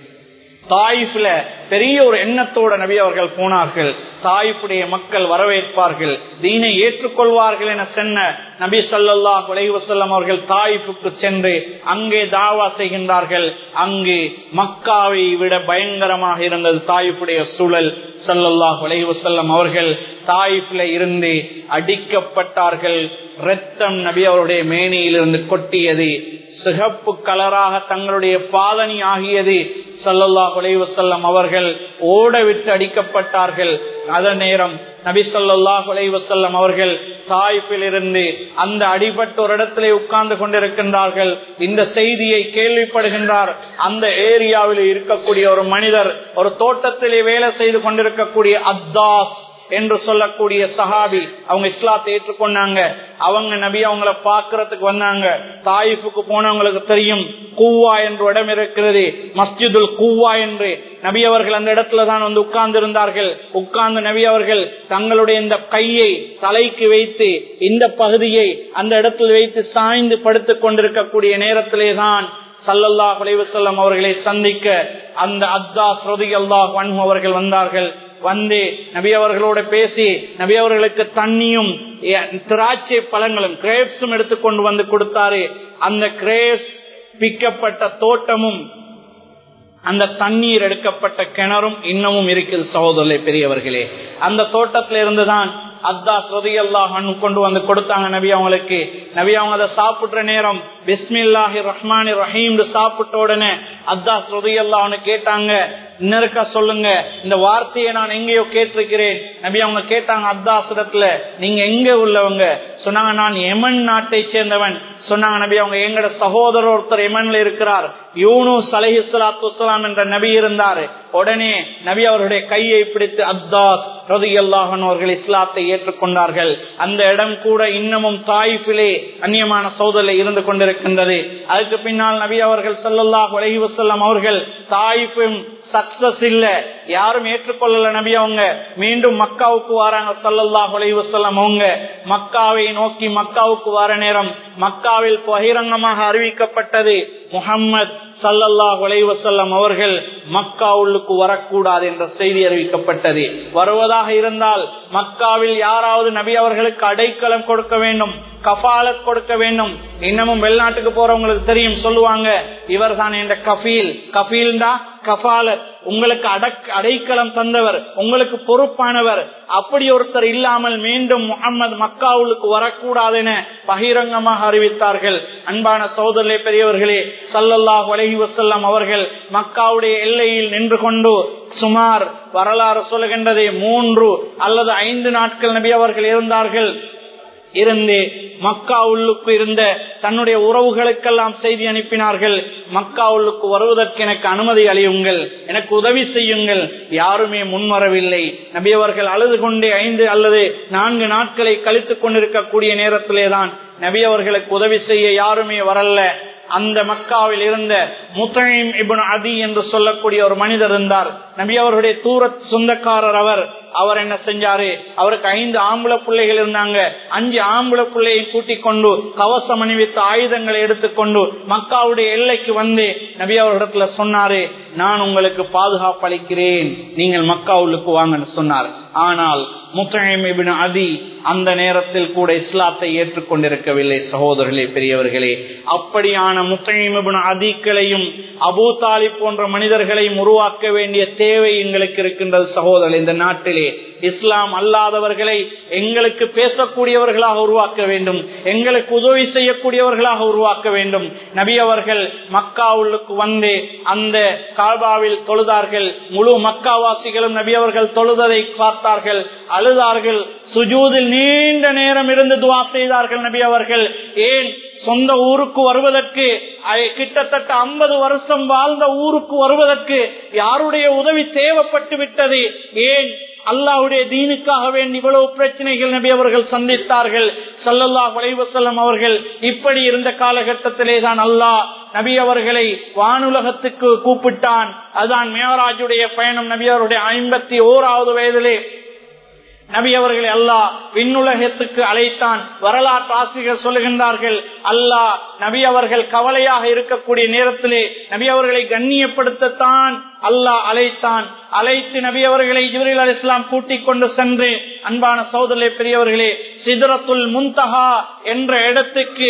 தாயிஃப்ல பெரிய ஒரு எண்ணத்தோட நபி அவர்கள் போனார்கள் தாயிஃபுடைய மக்கள் வரவேற்பார்கள் தீனை ஏற்றுக்கொள்வார்கள் என சென்ன நபி சொல்லல்லா வசல்லம் அவர்கள் தாயிஃபுக்கு சென்று அங்கே தாவா செய்கின்றார்கள் அங்கு மக்காவை விட பயங்கரமாக இருந்தது தாயிஃபுடைய சூழல் சல்லல்லாஹ் வசல்லம் அவர்கள் தாயிஃப்ல இருந்து அடிக்கப்பட்டார்கள் ரத்தம் நபி அவருடைய மேனியிலிருந்து கொட்டியது சிகப்பு கலராக தங்களுடைய பாதனி ஆகியது சல்லல்லா வசல்லம் அவர்கள் ஓடவிட்டு அடிக்கப்பட்டார்கள் அதே நேரம் நபி சொல்லா வசல்லம் அவர்கள் தாய்ப்பில் இருந்து அந்த அடிபட்ட ஒரு இடத்திலே உட்கார்ந்து கொண்டிருக்கின்றார்கள் இந்த செய்தியை கேள்விப்படுகின்றார் அந்த ஏரியாவில் இருக்கக்கூடிய ஒரு மனிதர் ஒரு தோட்டத்திலே வேலை செய்து கொண்டிருக்கக்கூடிய அத்தாஸ் என்று சொல்லக்கூடிய சஹாபி அவங்க இஸ்லாத்தை ஏற்றுக்கொண்டாங்க அவங்க நபி அவங்கள பாக்குறதுக்கு வந்தாங்க தாயிஃபுக்கு போனவங்களுக்கு தெரியும் கூவா என்ற இடம் இருக்கிறது மஸ்ஜிதுல் கூவா என்று நபி அவர்கள் அந்த இடத்துல தான் வந்து உட்கார்ந்து இருந்தார்கள் உட்கார்ந்து நபி அவர்கள் தங்களுடைய இந்த கையை தலைக்கு வைத்து இந்த பகுதியை அந்த இடத்தில் வைத்து சாய்ந்து படுத்துக் கொண்டிருக்கக்கூடிய நேரத்திலே தான் சல்லல்லா அலைவசல்லம் அவர்களை சந்திக்க அந்த அத்தா ஸ்ரோதி அல்லாஹ் அவர்கள் வந்தார்கள் வந்து நபி அவர்களோட பேசி நபி அவர்களுக்கு தண்ணியும் திராட்சை பழங்களும் கிரேப்ஸும் எடுத்துக்கொண்டு வந்து கொடுத்தாரு அந்த கிரேப்ஸ் பிக்கப்பட்ட தோட்டமும் அந்த தண்ணீர் எடுக்கப்பட்ட கிணறும் இன்னமும் இருக்குது சகோதரர்களே பெரியவர்களே அந்த தோட்டத்தில இருந்துதான் அத்தா சொதி அல்லாஹ் கொண்டு வந்து கொடுத்தாங்க நபி அவங்களுக்கு நபி அவங்க அதை சாப்பிடுற நேரம் பிஸ்மில்லாஹி ரஹ்மானி ரஹீம் சாப்பிட்ட உடனே அத்தா சொதி அல்லாஹ்னு கேட்டாங்க இன்னருக்கா சொல்லுங்க இந்த வார்த்தையை நான் எங்கேயோ கேட்டிருக்கிறேன் நபி அவங்க கேட்டாங்க அத்தாசிடத்துல நீங்க எங்க உள்ளவங்க சொன்னாங்க நான் எமன் நாட்டை சேர்ந்தவன் சொன்னாங்க நபி அவங்க எங்கட சகோதரர் ஒருத்தர் எமன்ல இருக்கிறார் யூனூஸ் அலஹி சலாத்து என்ற நபி இருந்தார் உடனே நபி அவருடைய கையை பிடித்து அத்தாஸ் ரதி அல்லாஹன் அவர்கள் இஸ்லாத்தை ஏற்றுக்கொண்டார்கள் அந்த இடம் கூட இன்னமும் தாய்ஃபிலே அந்நியமான சோதரில் இருந்து கொண்டிருக்கின்றது அதுக்கு பின்னால் நபி அவர்கள் சல்லல்லாஹ் உலகி வசல்லம் அவர்கள் தாய்ஃபும் சக்சஸ் இல்ல யாரும் ஏற்றுக்கொள்ளல நபி அவங்க மீண்டும் மக்காவுக்கு வராங்க சல்லல்லாஹ் உலகி வசல்லம் அவங்க மக்காவை நோக்கி மக்காவுக்கு வர நேரம் மக்காவில் பகிரங்கமாக அறிவிக்கப்பட்டது முகம்மது சல்லல்லாஹ் வலைவசல்லம் அவர்கள் மக்கா உள்ளுக்கு வரக்கூடாது என்ற செய்தி அறிவிக்கப்பட்டது வருவதாக இருந்தால் மக்காவில் யாராவது நபி அவர்களுக்கு அடைக்கலம் கொடுக்க வேண்டும் கபாலத் கொடுக்க வேண்டும் இன்னமும் வெளிநாட்டுக்கு போறவங்களுக்கு தெரியும் சொல்லுவாங்க இவர் தான் என்ற கபீல் கபீல்டா கபாலத் உங்களுக்கு அடக் அடைக்கலம் தந்தவர் உங்களுக்கு பொறுப்பானவர் அப்படி ஒருத்தர் இல்லாமல் மீண்டும் முகமது மக்காவுக்கு வரக்கூடாது என பகிரங்கமாக அறிவித்தார்கள் அன்பான சோதரே பெரியவர்களே சல்லல்லாஹ் வலகி வசல்லம் அவர்கள் மக்காவுடைய எல்லையில் நின்று கொண்டு சுமார் வரலாறு சொல்லுகின்றதே மூன்று அல்லது ஐந்து நாட்கள் நபி அவர்கள் இருந்தார்கள் இருந்து மக்கா உள்ளுக்கு இருந்த தன்னுடைய உறவுகளுக்கெல்லாம் செய்தி அனுப்பினார்கள் மக்கா உள்ளுக்கு வருவதற்கு எனக்கு அனுமதி அளியுங்கள் எனக்கு உதவி செய்யுங்கள் யாருமே முன்வரவில்லை நபி அவர்கள் அழுது கொண்டே ஐந்து அல்லது நான்கு நாட்களை கழித்துக் கொண்டிருக்கக்கூடிய நேரத்திலேதான் நபி அவர்களுக்கு உதவி செய்ய யாருமே வரல அந்த மக்காவில் இருந்த முத்தைம் இபுன் அதி என்று சொல்லக்கூடிய ஒரு மனிதர் இருந்தார் நபி அவருடைய தூர சொந்தக்காரர் அவர் அவர் என்ன செஞ்சாரு அவருக்கு ஐந்து ஆம்பளை பிள்ளைகள் இருந்தாங்க அஞ்சு ஆம்பளை பிள்ளையை கூட்டிக் கொண்டு கவசம் அணிவித்த ஆயுதங்களை எடுத்துக்கொண்டு மக்காவுடைய எல்லைக்கு வந்து நபி அவர்களிடத்துல சொன்னாரு நான் உங்களுக்கு பாதுகாப்பு அளிக்கிறேன் நீங்கள் மக்காவுக்கு வாங்கன்னு சொன்னார் ஆனால் முத்தமிபின் அதி அந்த நேரத்தில் கூட இஸ்லாத்தை ஏற்றுக்கொண்டிருக்கவில்லை சகோதரர்களே பெரியவர்களே அப்படியான முத்தமிபின் அதிகளையும் அபூ தாலி போன்ற மனிதர்களையும் உருவாக்க வேண்டிய தேவை எங்களுக்கு இருக்கின்றது சகோதரர் இந்த நாட்டிலே இஸ்லாம் அல்லாதவர்களை எங்களுக்கு பேசக்கூடியவர்களாக உருவாக்க வேண்டும் எங்களுக்கு உதவி செய்யக்கூடியவர்களாக உருவாக்க வேண்டும் நபி அவர்கள் மக்காவுக்கு வந்து அந்த காபாவில் தொழுதார்கள் முழு மக்காவாசிகளும் நபி அவர்கள் தொழுததை பார்த்தார்கள் அழுதார்கள் சுஜூதில் நீண்ட நேரம் இருந்து துவா செய்தார்கள் நபி அவர்கள் ஏன் சொந்த ஊருக்கு வருவதற்கு கிட்டத்தட்ட ஐம்பது வருஷம் வாழ்ந்த ஊருக்கு வருவதற்கு யாருடைய உதவி தேவைப்பட்டு விட்டது ஏன் அல்லாவுடைய தீனுக்காக வேண்டி இவ்வளவு பிரச்சனைகள் நபி அவர்கள் சந்தித்தார்கள் சல்லல்லா வலைவசல்லம் அவர்கள் இப்படி இருந்த காலகட்டத்திலே தான் அல்லாஹ் நபி அவர்களை வானுலகத்துக்கு கூப்பிட்டான் அதுதான் மேவராஜுடைய பயணம் நபி அவருடைய ஐம்பத்தி ஓராவது வயதிலே நபி அவர்களை அல்லாஹ் விண்ணுலகத்துக்கு அழைத்தான் வரலாற்று ஆசிரியர் சொல்லுகின்றார்கள் அல்லாஹ் நபி அவர்கள் கவலையாக இருக்கக்கூடிய நேரத்திலே நபி அவர்களை கண்ணியப்படுத்தத்தான் அல்லாஹ் அழைத்தான் அழைத்து நபி அவர்களை ஜிவரில் அலி இஸ்லாம் கூட்டிக் கொண்டு சென்று அன்பான சோதரே பெரியவர்களே சிதறத்துல் முன்தகா என்ற இடத்துக்கு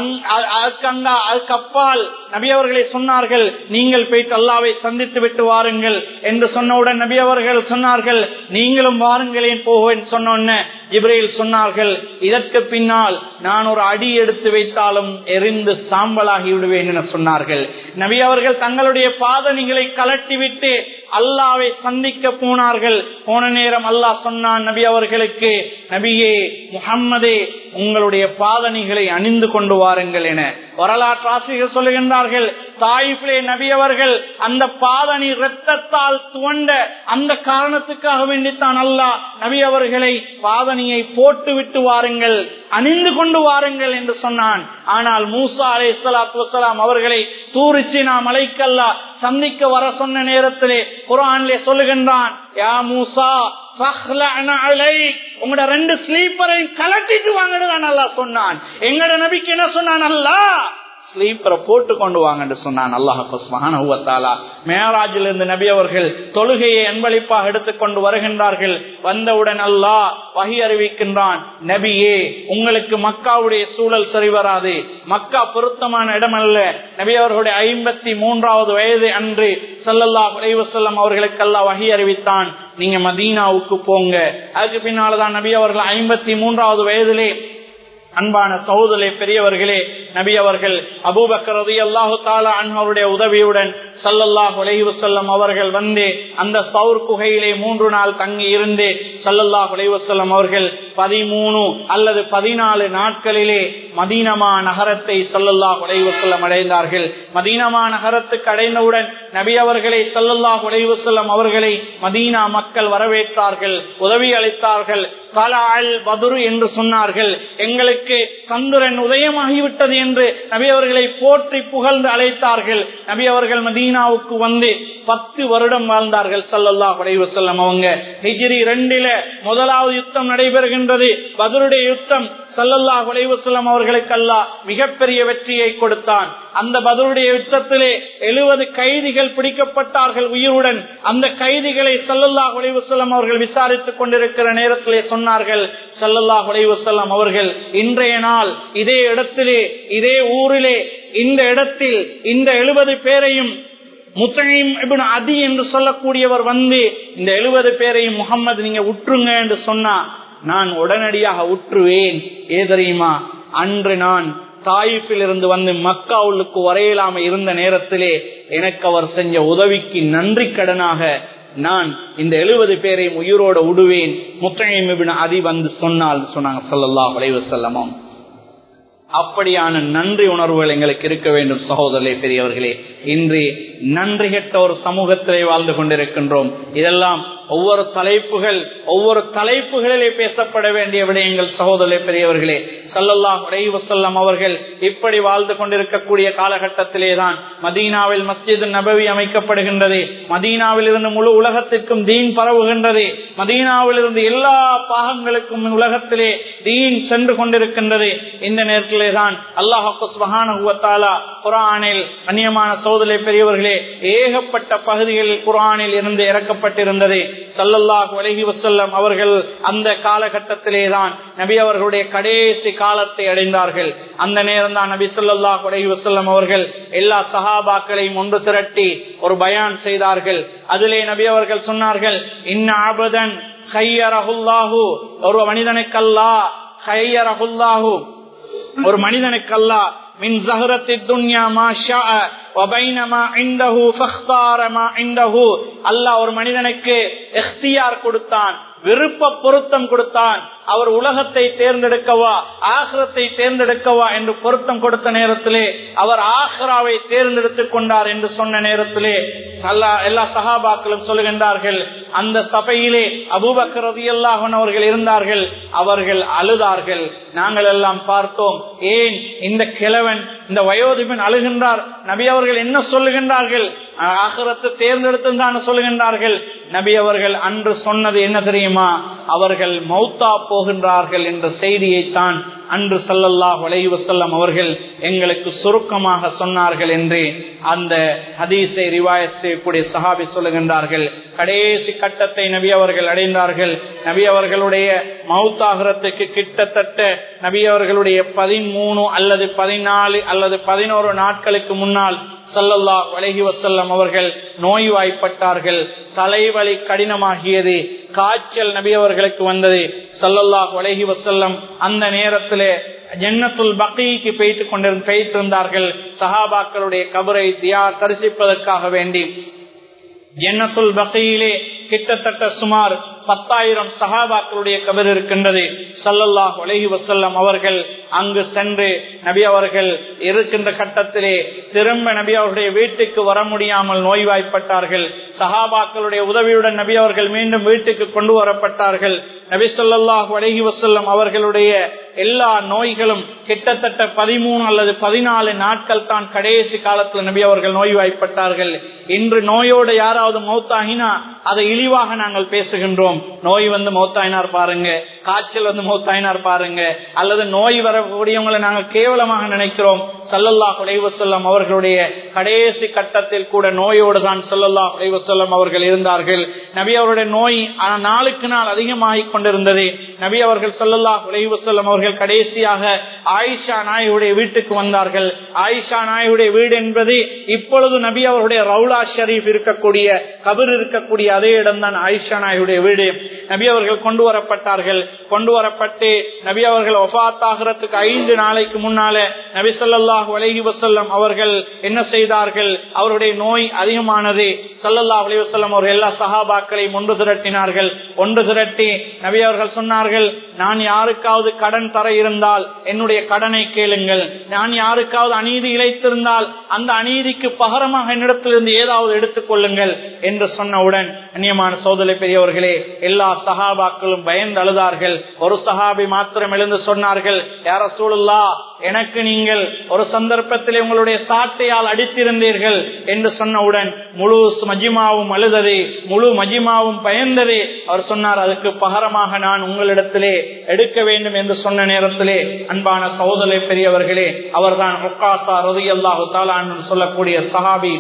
அதுக்கப்பால் நபி அவர்களை சொன்னார்கள் நீங்கள் போயிட்டு அல்லாவை சந்தித்து விட்டு வாருங்கள் என்று சொன்னவுடன் நபி அவர்கள் சொன்னார்கள் நீங்களும் வாருங்களேன் போவேன் சொன்ன ஜிப்ரையில் சொன்னார்கள் இதற்கு பின்னால் நான் ஒரு அடி எடுத்து வைத்தாலும் எரிந்து சாம்பலாகி விடுவேன் என சொன்னார்கள் நபி அவர்கள் தங்களுடைய பாதணிகளை கலட்டிவிட்டு அல்லாவை சந்திக்க போனார்கள் போன நேரம் அல்லாஹ் சொன்னான் நபி அவர்களுக்கு நபியே முகம்மதே உங்களுடைய பாதணிகளை அணிந்து கொண்டு வாருங்கள் என வரலாற்று ஆசிரியர் சொல்லுகின்றார்கள் தாயிஃபிலே நபி அவர்கள் அந்த பாதணி இரத்தத்தால் துவண்ட அந்த காரணத்துக்காக வேண்டித்தான் அல்லாஹ் நபி அவர்களை பாதணியை போட்டு விட்டு வாருங்கள் அணிந்து கொண்டு வாருங்கள் என்று சொன்னான் ஆனால் மூசா அலை சலாத்து வசலாம் அவர்களை தூரிச்சு நாம் அலைக்கல்லா சந்திக்க வர சொன்ன நேரத்திலே குரான்லே சொல்லுகின்றான் யா மூசா உங்களோட ரெண்டு ஸ்லீப்பரையும் கலட்டிட்டு வாங்கன்னு அல்லா சொன்னான் எங்கட நபிக்கு என்ன சொன்னான் அல்லா ஸ்லீப்பரை போட்டு கொண்டு வாங்க என்று சொன்னான் அல்லாஹாலா மேராஜில் இருந்து நபி அவர்கள் தொழுகையை அன்பளிப்பாக எடுத்துக்கொண்டு வருகின்றார்கள் வந்தவுடன் அல்லாஹ் வகி அறிவிக்கின்றான் நபியே உங்களுக்கு மக்காவுடைய சூழல் சரி வராது மக்கா பொருத்தமான இடம் அல்ல நபி அவர்களுடைய ஐம்பத்தி மூன்றாவது வயது அன்று சல்லல்லா உலைவசல்லம் அவர்களுக்கெல்லாம் வகி அறிவித்தான் நீங்க மதீனாவுக்கு போங்க அதுக்கு பின்னால்தான் நபி அவர்கள் ஐம்பத்தி மூன்றாவது வயதிலே அன்பான சகோதரே பெரியவர்களே நபி அவர்கள் அபூபக்கரதி அல்லாஹு தாலா அன்ஹருடைய உதவியுடன் சல்லல்லாஹ் உலகி வசல்லம் அவர்கள் வந்து அந்த சவுர் குகையிலே மூன்று நாள் தங்கி இருந்து சல்லல்லாஹ் உலகி வசல்லம் அவர்கள் பதிமூணு அல்லது பதினாலு நாட்களிலே மதீனமா நகரத்தை சல்லல்லாஹ் உலகி வசல்லம் அடைந்தார்கள் மதீனமா நகரத்துக்கு அடைந்தவுடன் நபி அவர்களை சல்லல்லாஹ் உலகி வசல்லம் அவர்களை மதீனா மக்கள் வரவேற்றார்கள் உதவி அளித்தார்கள் கலா அல் பதுரு என்று சொன்னார்கள் எங்களுக்கு சந்திரன் உதயமாகிவிட்டது என்று நபி அவர்களை போற்றி புகழ்ந்து அழைத்தார்கள் நபி அவர்கள் மதீனாவுக்கு வந்து பத்து வருடம் வாழ்ந்தார்கள் சல்லல்லாஹ் செல்லம் அவங்க ஹிஜ்ரி ரெண்டில முதலாவது யுத்தம் நடைபெறுகின்றது பதிலுடைய யுத்தம் சல்லல்லாஹ் செல்லம் அவர்களுக்கு அல்லா மிகப்பெரிய வெற்றியை கொடுத்தான் அந்த பதிலுடைய யுத்தத்திலே எழுபது கைதிகள் பிடிக்கப்பட்டார்கள் உயிருடன் அந்த கைதிகளை சல்லல்லாஹ் செல்லம் அவர்கள் விசாரித்துக் கொண்டிருக்கிற நேரத்திலே சொன்னார்கள் சல்லல்லாஹ் செல்லம் அவர்கள் இன்றைய நாள் இதே இடத்திலே இதே ஊரிலே இந்த இடத்தில் இந்த எழுபது பேரையும் முத்தகையும் அதி என்று சொல்லக்கூடியவர் வந்து இந்த எழுபது பேரையும் முகம்மது நீங்க உற்றுங்க என்று சொன்னா நான் உடனடியாக உற்றுவேன் ஏ தெரியுமா அன்று நான் தாயிப்பில் இருந்து வந்து மக்காவுக்கு வரையிலாம இருந்த நேரத்திலே எனக்கு அவர் செஞ்ச உதவிக்கு நன்றி கடனாக நான் இந்த எழுபது பேரையும் உயிரோட விடுவேன் முத்தகையும் அதி வந்து சொன்னால் சொன்னாங்க சொல்லல்லா வளைவு செல்லமும் அப்படியான நன்றி உணர்வுகள் எங்களுக்கு இருக்க வேண்டும் சகோதரர்களே பெரியவர்களே இன்று நன்றி கெட்ட ஒரு சமூகத்திலே வாழ்ந்து கொண்டிருக்கின்றோம் இதெல்லாம் ஒவ்வொரு தலைப்புகள் ஒவ்வொரு தலைப்புகளிலே பேசப்பட வேண்டிய விடயங்கள் சகோதரே பெரியவர்களே சல்லல்லாஹ் வசல்லம் அவர்கள் இப்படி வாழ்ந்து கொண்டிருக்கக்கூடிய காலகட்டத்திலே தான் மதீனாவில் மஸ்ஜித் நபவி அமைக்கப்படுகின்றது மதீனாவில் இருந்து முழு உலகத்திற்கும் தீன் பரவுகின்றது மதீனாவில் இருந்து எல்லா பாகங்களுக்கும் உலகத்திலே தீன் சென்று கொண்டிருக்கின்றது இந்த நேரத்திலே தான் அல்லாஹாலா குரானில் கண்ணியமான சோதனை பெரியவர்களே ஏகப்பட்ட பகுதிகளில் குரானில் இருந்து இறக்கப்பட்டிருந்தது சல்லல்லாஹ் வலகி வசல்லம் அவர்கள் அந்த காலகட்டத்திலே தான் நபி அவர்களுடைய கடைசி காலத்தை அடைந்தார்கள் அந்த நேரம் தான் நபி சொல்லாஹ் வலகி வசல்லம் அவர்கள் எல்லா சஹாபாக்களையும் ஒன்று திரட்டி ஒரு பயான் செய்தார்கள் அதிலே நபி அவர்கள் சொன்னார்கள் இன்ன ஆபதன் கையரகுல்லாஹு ஒரு மனிதனுக்கல்லா கையரகுல்லாஹு ஒரு மனிதனுக்கல்லா மின் ஜஹரத்தி துன்யா மா ஷா அல்லாஹ் ஒரு மனிதனுக்கு எஃப்தியார் கொடுத்தான் விருப்ப பொருத்தம் கொடுத்தான் அவர் உலகத்தை தேர்ந்தெடுக்கவா ஆஹ்ரத்தை தேர்ந்தெடுக்கவா என்று பொருத்தம் கொடுத்த நேரத்திலே அவர் ஆஹ்ராவை தேர்ந்தெடுத்துக் கொண்டார் என்று சொன்ன நேரத்திலே எல்லா சகாபாக்களும் சொல்லுகின்றார்கள் அந்த சபையிலே அபூபக்கரதி அல்லாஹன் அவர்கள் இருந்தார்கள் அவர்கள் அழுதார்கள் நாங்கள் எல்லாம் பார்த்தோம் ஏன் இந்த கிழவன் இந்த வயோதிபன் அழுகின்றார் நபி அவர்கள் என்ன சொல்லுகின்றார்கள் ஆகரத்தை தேர்ந்தெடுத்து தான் சொல்லுகின்றார்கள் நபி அவர்கள் அன்று சொன்னது என்ன தெரியுமா அவர்கள் மௌத்தா போகின்றார்கள் என்ற செய்தியைத்தான் அன்று சல்லல்லாஹ் வலைஹி வசல்லம் அவர்கள் எங்களுக்கு சுருக்கமாக சொன்னார்கள் என்று அந்த ஹதீஸை ரிவாயத் செய்யக்கூடிய சஹாபி சொல்லுகின்றார்கள் கடைசி கட்டத்தை நபி அவர்கள் அடைந்தார்கள் நபி அவர்களுடைய மவுத்தாகிறதுக்கு கிட்டத்தட்ட நபி அவர்களுடைய பதிமூணு அல்லது பதினாலு அல்லது பதினோரு நாட்களுக்கு முன்னால் சல்லல்லா வலகி வசல்லம் அவர்கள் நோய்வாய்ப்பட்டார்கள் தலைவலி கடினமாகியது காய்ச்சல் நபி அவர்களுக்கு வந்தது சல்லல்லாஹ் வலகி வசல்லம் அந்த நேரத்திலே ஜன்னத்துல் பக்கிக்கு பெய்து கொண்டிருந்து பெய்திருந்தார்கள் சஹாபாக்களுடைய கபரை தியா தரிசிப்பதற்காக வேண்டி ஜன்னத்துல் பக்கையிலே கிட்டத்தட்ட சுமார் பத்தாயிரம் சகாபாக்களுடைய கபர் இருக்கின்றது சல்லல்லாஹ் உலகி வசல்லம் அவர்கள் அங்கு சென்று நபி அவர்கள் இருக்கின்ற கட்டத்திலே திரும்ப நபி அவருடைய வீட்டுக்கு வர முடியாமல் நோய்வாய்ப்பட்டார்கள் சஹாபாக்களுடைய உதவியுடன் நபி அவர்கள் மீண்டும் வீட்டுக்கு கொண்டு வரப்பட்டார்கள் நபி சொல்லாஹ் உலகி வசல்லம் அவர்களுடைய எல்லா நோய்களும் கிட்டத்தட்ட பதிமூணு அல்லது பதினாலு நாட்கள் தான் கடைசி காலத்தில் நபி அவர்கள் நோய்வாய்ப்பட்டார்கள் இன்று நோயோடு யாராவது மௌத்தாகினா அதை இழிவாக நாங்கள் பேசுகின்றோம் நோய் வந்து மௌத்தாயினார் பாருங்க காய்ச்சல் வந்து மௌத்தாயினார் பாருங்க அல்லது நோய் வரக்கூடியவங்களை நாங்கள் கேவலமாக நினைக்கிறோம் சல்லல்லா குலைவசல்லம் அவர்களுடைய கடைசி கட்டத்தில் கூட நோயோடு தான் சொல்லல்லா குலைவசல்லம் அவர்கள் இருந்தார்கள் நபி அவருடைய நோய் நாளுக்கு நாள் அதிகமாகிக் கொண்டிருந்தது நபி அவர்கள் சல்லல்லா குலைவசல்லம் அவர்கள் கடைசியாக ஆயிஷா நாயுடைய வீட்டுக்கு வந்தார்கள் ஆயிஷா நாயுடைய வீடு என்பது இப்பொழுது நபி அவருடைய ரவுலா ஷரீப் இருக்கக்கூடிய கபர் இருக்கக்கூடிய அதே இடம்தான் ஆயிஷா நாயுடைய வீடு நபி அவர்கள் கொண்டு வரப்பட்டார்கள் கொண்டு வரப்பட்டு நபி அவர்கள் ஒபாத்தாகிறதுக்கு ஐந்து நாளைக்கு முன்னால நபி சொல்லாஹு அலஹி வசல்லம் அவர்கள் என்ன செய்தார்கள் அவருடைய நோய் அதிகமானது சல்லல்லா அலி வசல்லம் அவர்கள் எல்லா சஹாபாக்களையும் ஒன்று திரட்டினார்கள் ஒன்று திரட்டி நபி அவர்கள் சொன்னார்கள் நான் யாருக்காவது கடன் தர இருந்தால் என்னுடைய கடனை கேளுங்கள் நான் யாருக்காவது அநீதி இழைத்திருந்தால் அந்த அநீதிக்கு பகரமாக என்னிடத்திலிருந்து ஏதாவது எடுத்துக் கொள்ளுங்கள் என்று சொன்னவுடன் அந்நியமான சோதனை பெரியவர்களே எல்லா சஹாபாக்களும் பயந்து அழுதார்கள் ஒரு சஹாபி மாத்திரம் எழுந்து சொன்னார்கள் யார சூழல்லா எனக்கு நீங்கள் ஒரு சந்தர்ப்பத்தில் உங்களுடைய சாட்டையால் அடித்திருந்தீர்கள் என்று சொன்னவுடன் முழு மஜிமாவும் அழுதது முழு மஜிமாவும் பயந்தது அவர் சொன்னார் அதுக்கு பகரமாக நான் உங்களிடத்திலே எடுக்க வேண்டும் என்று சொன்ன நேரத்திலே அன்பான சகோதர பெரியவர்களே அவர்தான் ஒக்காசா ரதி அல்லாஹு தாலான் சொல்லக்கூடிய சஹாபி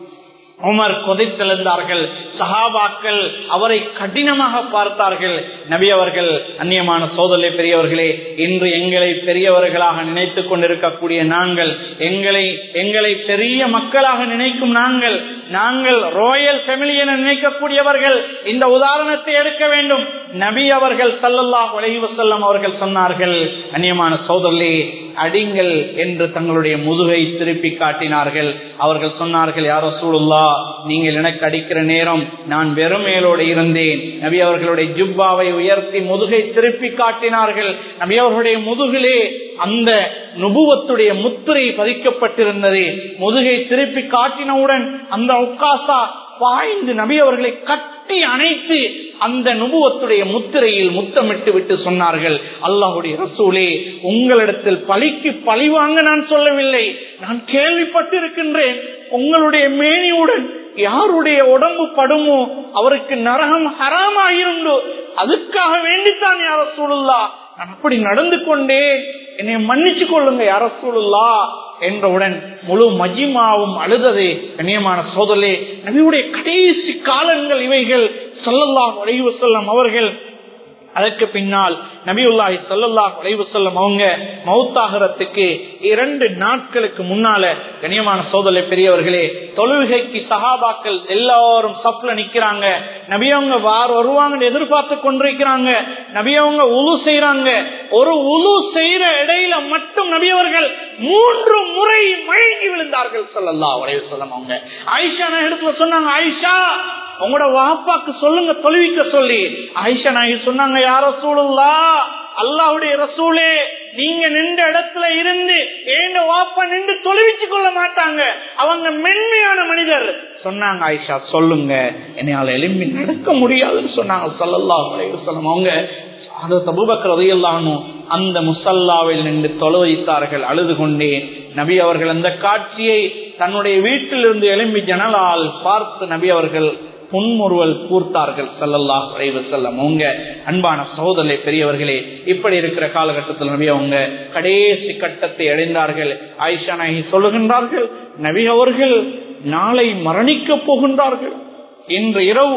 உமர் கொதித்தெழுந்தார்கள் சஹாபாக்கள் அவரை கடினமாக பார்த்தார்கள் நபி அவர்கள் அந்நியமான சோதனை பெரியவர்களே இன்று எங்களை பெரியவர்களாக நினைத்துக் கொண்டிருக்கக்கூடிய நாங்கள் எங்களை எங்களை பெரிய மக்களாக நினைக்கும் நாங்கள் நாங்கள் ரோயல் ஃபெமிலி என நினைக்கக்கூடியவர்கள் இந்த உதாரணத்தை எடுக்க வேண்டும் நபி அவர்கள் சல்லல்லாஹ் வசல்லம் அவர்கள் சொன்னார்கள் அந்நியமான சோதரே அடிங்கள் என்று தங்களுடைய முதுகை திருப்பி காட்டினார்கள் அவர்கள் சொன்னார்கள் யாரோ சூழல்லா நீங்கள் எனக்கு அடிக்கிற நேரம் நான் வெறும் மேலோடு இருந்தேன் நபி அவர்களுடைய ஜுப்பாவை உயர்த்தி முதுகை திருப்பி காட்டினார்கள் நபி அவர்களுடைய முதுகிலே அந்த நுபுவத்துடைய முத்திரை பதிக்கப்பட்டிருந்தது முதுகை திருப்பி காட்டினவுடன் அந்த உக்காசா பாய்ந்து நபி அவர்களை கட்டி அணைத்து அந்த நுபுவத்துடைய முத்திரையில் முத்தமிட்டு விட்டு சொன்னார்கள் அல்லாஹுடைய ரசூலே உங்களிடத்தில் பழிக்கு பழி வாங்க நான் சொல்லவில்லை நான் கேள்விப்பட்டிருக்கின்றேன் உங்களுடைய மேனியுடன் யாருடைய உடம்பு படுமோ அவருக்கு நரகம் ஹராமாயிருந்தோ அதுக்காக வேண்டித்தான் யார சூழல்லா நான் அப்படி நடந்து கொண்டே என்னை மன்னிச்சு கொள்ளுங்க யார சூழல்லா என்றவுடன் முழு மஜிமாவும் அழுததே கண்ணியமான சோதலே நபியுடைய கடைசி காலங்கள் இவைகள் சொல்லலாம் உழைவு செல்லம் அவர்கள் அதற்கு பின்னால் நபியுல்லாஹி சல்லல்லா உழைவு செல்லம் அவங்க மௌத்தாகிறதுக்கு இரண்டு நாட்களுக்கு முன்னால கண்ணியமான சோதலை பெரியவர்களே தொழுகைக்கு சகாபாக்கள் எல்லாரும் சப்ல நிக்கிறாங்க நபியவங்க வார வருவாங்கன்னு எதிர்பார்த்து கொண்டிருக்கிறாங்க நபியவங்க உழு செய்யறாங்க ஒரு உழு செய்யற இடையில மட்டும் நபியவர்கள் மூன்று முறை மயங்கி விழுந்தார்கள் சொல்லல்லா உடைய சொல்லம் அவங்க ஆயிஷா இடத்துல சொன்னாங்க ஆயிஷா உங்களோட வாப்பாக்கு சொல்லுங்க தொழுவிக்க சொல்லி ஆயிஷா நாயகி சொன்னாங்க யார சூழல்லா அல்லாவுடைய ரசூலே நீங்க நின்ற இடத்துல இருந்து ஏண்ட வாப்பா நின்று தொலைவிச்சு கொள்ள மாட்டாங்க அவங்க மென்மையான மனிதர் சொன்னாங்க ஆயிஷா சொல்லுங்க என்னால் எலும்பி நடக்க முடியாதுன்னு சொன்னாங்க சொல்லல்லா சொல்லம் அவங்க அதை தபுபக்ரதையெல்லானும் அந்த முசல்லாவில் நின்று தொலைவித்தார்கள் அழுது கொண்டே நபி அவர்கள் அந்த காட்சியை தன்னுடைய வீட்டிலிருந்து எழும்பி ஜனலால் பார்த்து நபி அவர்கள் புன்முறுவல் கூர்த்தார்கள் சல்லல்லா குறைவு செல்லம் அவங்க அன்பான சகோதரரை பெரியவர்களே இப்படி இருக்கிற காலகட்டத்தில் நபி அவங்க கடைசி கட்டத்தை அடைந்தார்கள் ஆயிஷா நாயகி சொல்லுகின்றார்கள் நபி அவர்கள் நாளை மரணிக்க போகின்றார்கள் இன்று இரவு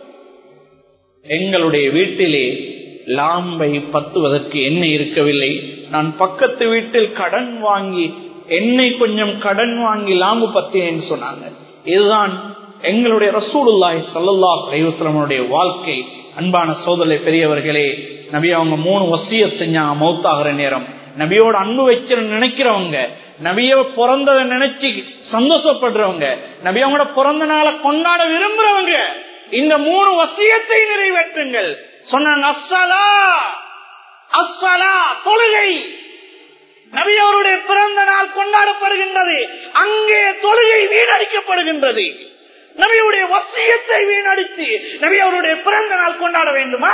எங்களுடைய வீட்டிலே லாம்பை பத்துவதற்கு எண்ணெய் இருக்கவில்லை நான் பக்கத்து வீட்டில் கடன் வாங்கி எண்ணெய் கொஞ்சம் கடன் வாங்கி லாம்பு பத்தினேன்னு சொன்னாங்க இதுதான் எங்களுடைய ரசூலுல்லாய் சல்லல்லா அலைவசலமனுடைய வாழ்க்கை அன்பான சோதனை பெரியவர்களே நபி அவங்க மூணு வசிய செஞ்சாங்க மௌத்தாகிற நேரம் நபியோட அன்பு வச்சு நினைக்கிறவங்க நபிய பிறந்ததை நினைச்சு சந்தோஷப்படுறவங்க நபி அவங்களோட பிறந்த நாளை கொண்டாட விரும்புறவங்க இந்த மூணு வசியத்தை நிறைவேற்றுங்கள் சொன்னாங்க அஸ்ஸலா அஸ்ஸலா தொழுகை நபி அவருடைய பிறந்த நாள் கொண்டாடப்படுகின்றது அங்கே தொழுகை வீணடிக்கப்படுகின்றது நபியுடைய வசியத்தை வீணடித்து நபி அவருடைய பிறந்த நாள் கொண்டாட வேண்டுமா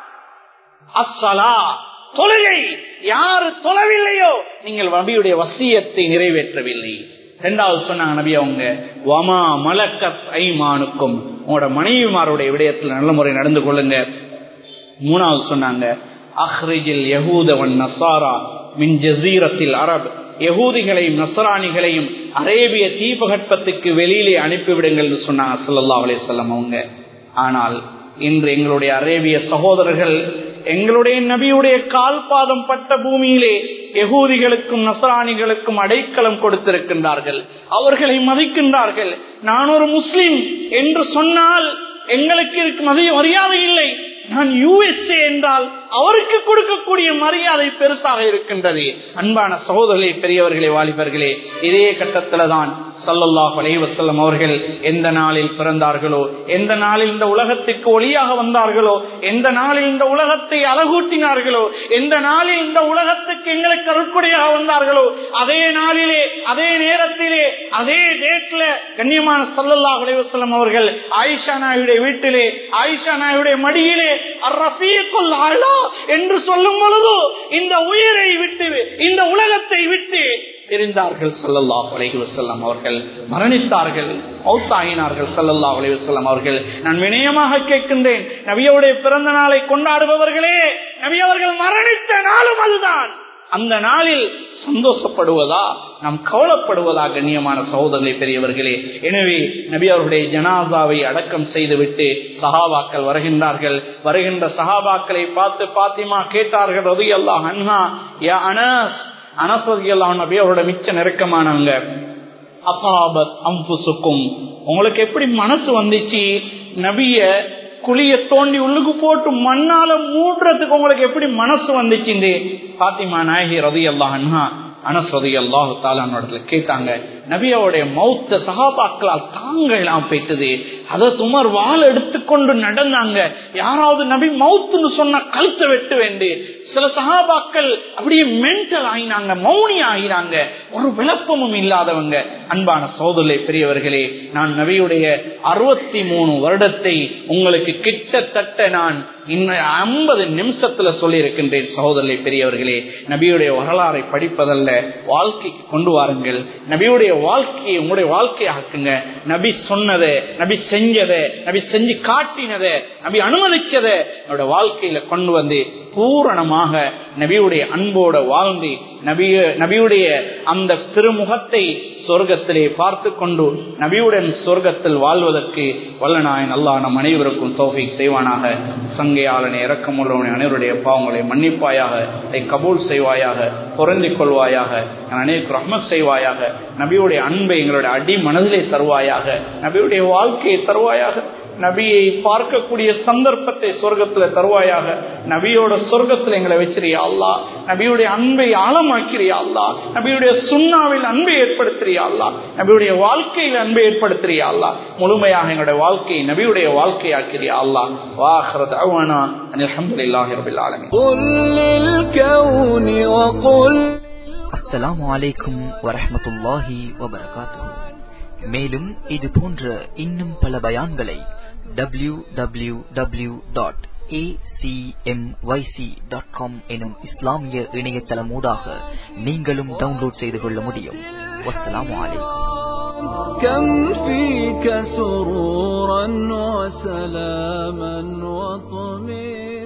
அஸ்ஸலா தொழுகை யாரு தொழவில்லையோ நீங்கள் நபியுடைய வசியத்தை நிறைவேற்றவில்லை இரண்டாவது சொன்னாங்க நபி அவங்க வமா மலக்கத் ஐமானுக்கும் உங்களோட மனைவிமாருடைய விடயத்தில் நல்ல முறை நடந்து கொள்ளுங்க மூணாவது சொன்னாங்க அஹ்ரிஜில் யகூதவன் நசாரா மின் ஜசீரத்தில் அரப் யகூதிகளையும் நசராணிகளையும் அரேபிய தீபகற்பத்துக்கு வெளியிலே அனுப்பிவிடுங்கள் சொன்னாங்க சல்லா அலிசல்லாம் அவங்க ஆனால் இன்று எங்களுடைய அரேபிய சகோதரர்கள் எங்களுடைய நபியுடைய கால் பாதம் பட்ட பூமியிலே யகூதிகளுக்கும் நசராணிகளுக்கும் அடைக்கலம் கொடுத்திருக்கின்றார்கள் அவர்களை மதிக்கின்றார்கள் நான் ஒரு முஸ்லிம் என்று சொன்னால் எங்களுக்கு இருக்கு மரியாதை இல்லை நான் யூஎஸ்ஏ என்றால் அவருக்கு கொடுக்கக்கூடிய மரியாதை பெருசாக இருக்கின்றது அன்பான சகோதரர்களே பெரியவர்களே வாலிபர்களே இதே கட்டத்துல தான் சல்லல்லாஹ் அலைவசல்லம் அவர்கள் எந்த நாளில் பிறந்தார்களோ எந்த நாளில் இந்த உலகத்துக்கு ஒளியாக வந்தார்களோ எந்த நாளில் இந்த உலகத்தை அழகூட்டினார்களோ எந்த நாளில் இந்த உலகத்துக்கு எங்களுக்கு அருட்கொடையாக வந்தார்களோ அதே நாளிலே அதே நேரத்திலே அதே டேட்ல கண்ணியமான சல்லல்லாஹ் அலைவசல்லம் அவர்கள் ஆயிஷா நாயுடைய வீட்டிலே ஆயிஷா நாயுடைய மடியிலே ரஃபீக்குல் ஆளா என்று சொல்லும் பொழுது இந்த உயிரை விட்டு இந்த உலகத்தை விட்டு இருந்தார்கள் சல்லல்லாஹு அலைஹி வஸல்லம் அவர்கள் மரணித்தார்கள் மௌத்தாயினார்கள் சல்லல்லாஹு அலைஹி வஸல்லம் அவர்கள் நான் வினயமாக கேட்கின்றேன் நபியோடைய பிறந்த நாளை கொண்டாடுபவர்களே நபி அவர்கள் மரணித்த நாளும் அதுதான் அந்த நாளில் சந்தோஷப்படுவதா நாம் கவலைப்படுவதா கண்ணியமான சகோதரர்களை பெரியவர்களே எனவே நபி அவருடைய ஜனாதாவை அடக்கம் செய்துவிட்டு சஹாபாக்கள் வருகின்றார்கள் வருகின்ற சஹாபாக்களை பார்த்து பாத்திமா கேட்டார்கள் ரதி அல்லாஹ் அன்ஹா யா அனஸ் அனஸ் ரதி அல்லாஹ் நபி அவரோட மிச்ச நெருக்கமானவங்க அசாபத் அம்புசுக்கும் உங்களுக்கு எப்படி மனசு வந்துச்சு நபிய குழிய தோண்டி உள்ளுக்கு போட்டு மண்ணால மூடுறதுக்கு உங்களுக்கு எப்படி மனசு வந்துச்சு பாத்திமா நாயகி ரவி அல்லாஹா அனஸ் ரவி அல்லாஹு தாலானோடத்துல கேட்டாங்க நபியாவுடைய மௌத்த சகாபாக்களால் தாங்கலாம் போயிட்டது அதை துமர் வால் எடுத்துக்கொண்டு நடந்தாங்க யாராவது நபி மவுத்துன்னு சொன்ன கழுத்தை வெட்டு வேண்டு சில சகாபாக்கள் அப்படியே மென்டல் ஆகினாங்க மௌனி ஆகினாங்க ஒரு விளப்பமும் இல்லாதவங்க அன்பான சோதலை பெரியவர்களே நான் நபியுடைய அறுபத்தி மூணு வருடத்தை உங்களுக்கு கிட்டத்தட்ட நான் இன்னும் ஐம்பது நிமிஷத்துல சொல்லி இருக்கின்றேன் சகோதரரை பெரியவர்களே நபியுடைய வரலாறை படிப்பதல்ல வாழ்க்கைக்கு கொண்டு வாருங்கள் நபியுடைய வாழ்க்கையை உங்களுடைய வாழ்க்கையாக்குங்க நபி சொன்னதை நபி செஞ்சதை நபி செஞ்சு காட்டினதை நபி அனுமதிச்சதை என்னோட வாழ்க்கையில கொண்டு வந்து பூரணமாக நபியுடைய அன்போட வாழ்ந்து நபிய நபியுடைய அந்த திருமுகத்தை சொர்க்கத்திலே பார்த்து கொண்டு நபியுடன் சொர்க்கத்தில் வாழ்வதற்கு வல்லநாயன் அல்லா நம் அனைவருக்கும் தோகை செய்வானாக சங்கையாளனை இறக்கமுள்ளவனை அனைவருடைய பாவங்களை மன்னிப்பாயாக அதை கபூல் செய்வாயாக பொருந்திக் கொள்வாயாக அனைவருக்கு ரஹ்மத் செய்வாயாக நபியுடைய அன்பை எங்களுடைய அடி மனதிலே தருவாயாக நபியுடைய வாழ்க்கையை தருவாயாக நபியை பார்க்கக்கூடிய சந்தர்ப்பத்தை சொர்க்கத்துல தருவாயாக நபியோட சொர்க்கத்துல எங்களை வச்சிருயா அல்லா நபியுடைய அன்பை ஆழமாக்கிறியா அல்லா நபியுடைய சுண்ணாவில் அன்பை ஏற்படுத்துறியா அல்லா நபியுடைய வாழ்க்கையில் அன்பை ஏற்படுத்துறியா அல்லா முழுமையாக எங்களுடைய வாழ்க்கையை நபியுடைய வாழ்க்கையாக்கிறியா அல்லா வாஹரத் அவானா அலமதுல்லாஹி ரபில் ஆலமீன் அஸ்ஸலாமு அலைக்கும் வரஹ்மத்துல்லாஹி வபரகாத்துஹு மேலும் இது போன்ற இன்னும் பல பயான்களை W W W dot acmyc.com எனும் இஸ்லாமிய இணையதளமூடாக நீங்களும் டவுன்லோட் செய்து கொள்ள முடியும் வஸ்ஸலாமு அலைக்கும் كم فيك سرورا وسلاما وطمئنا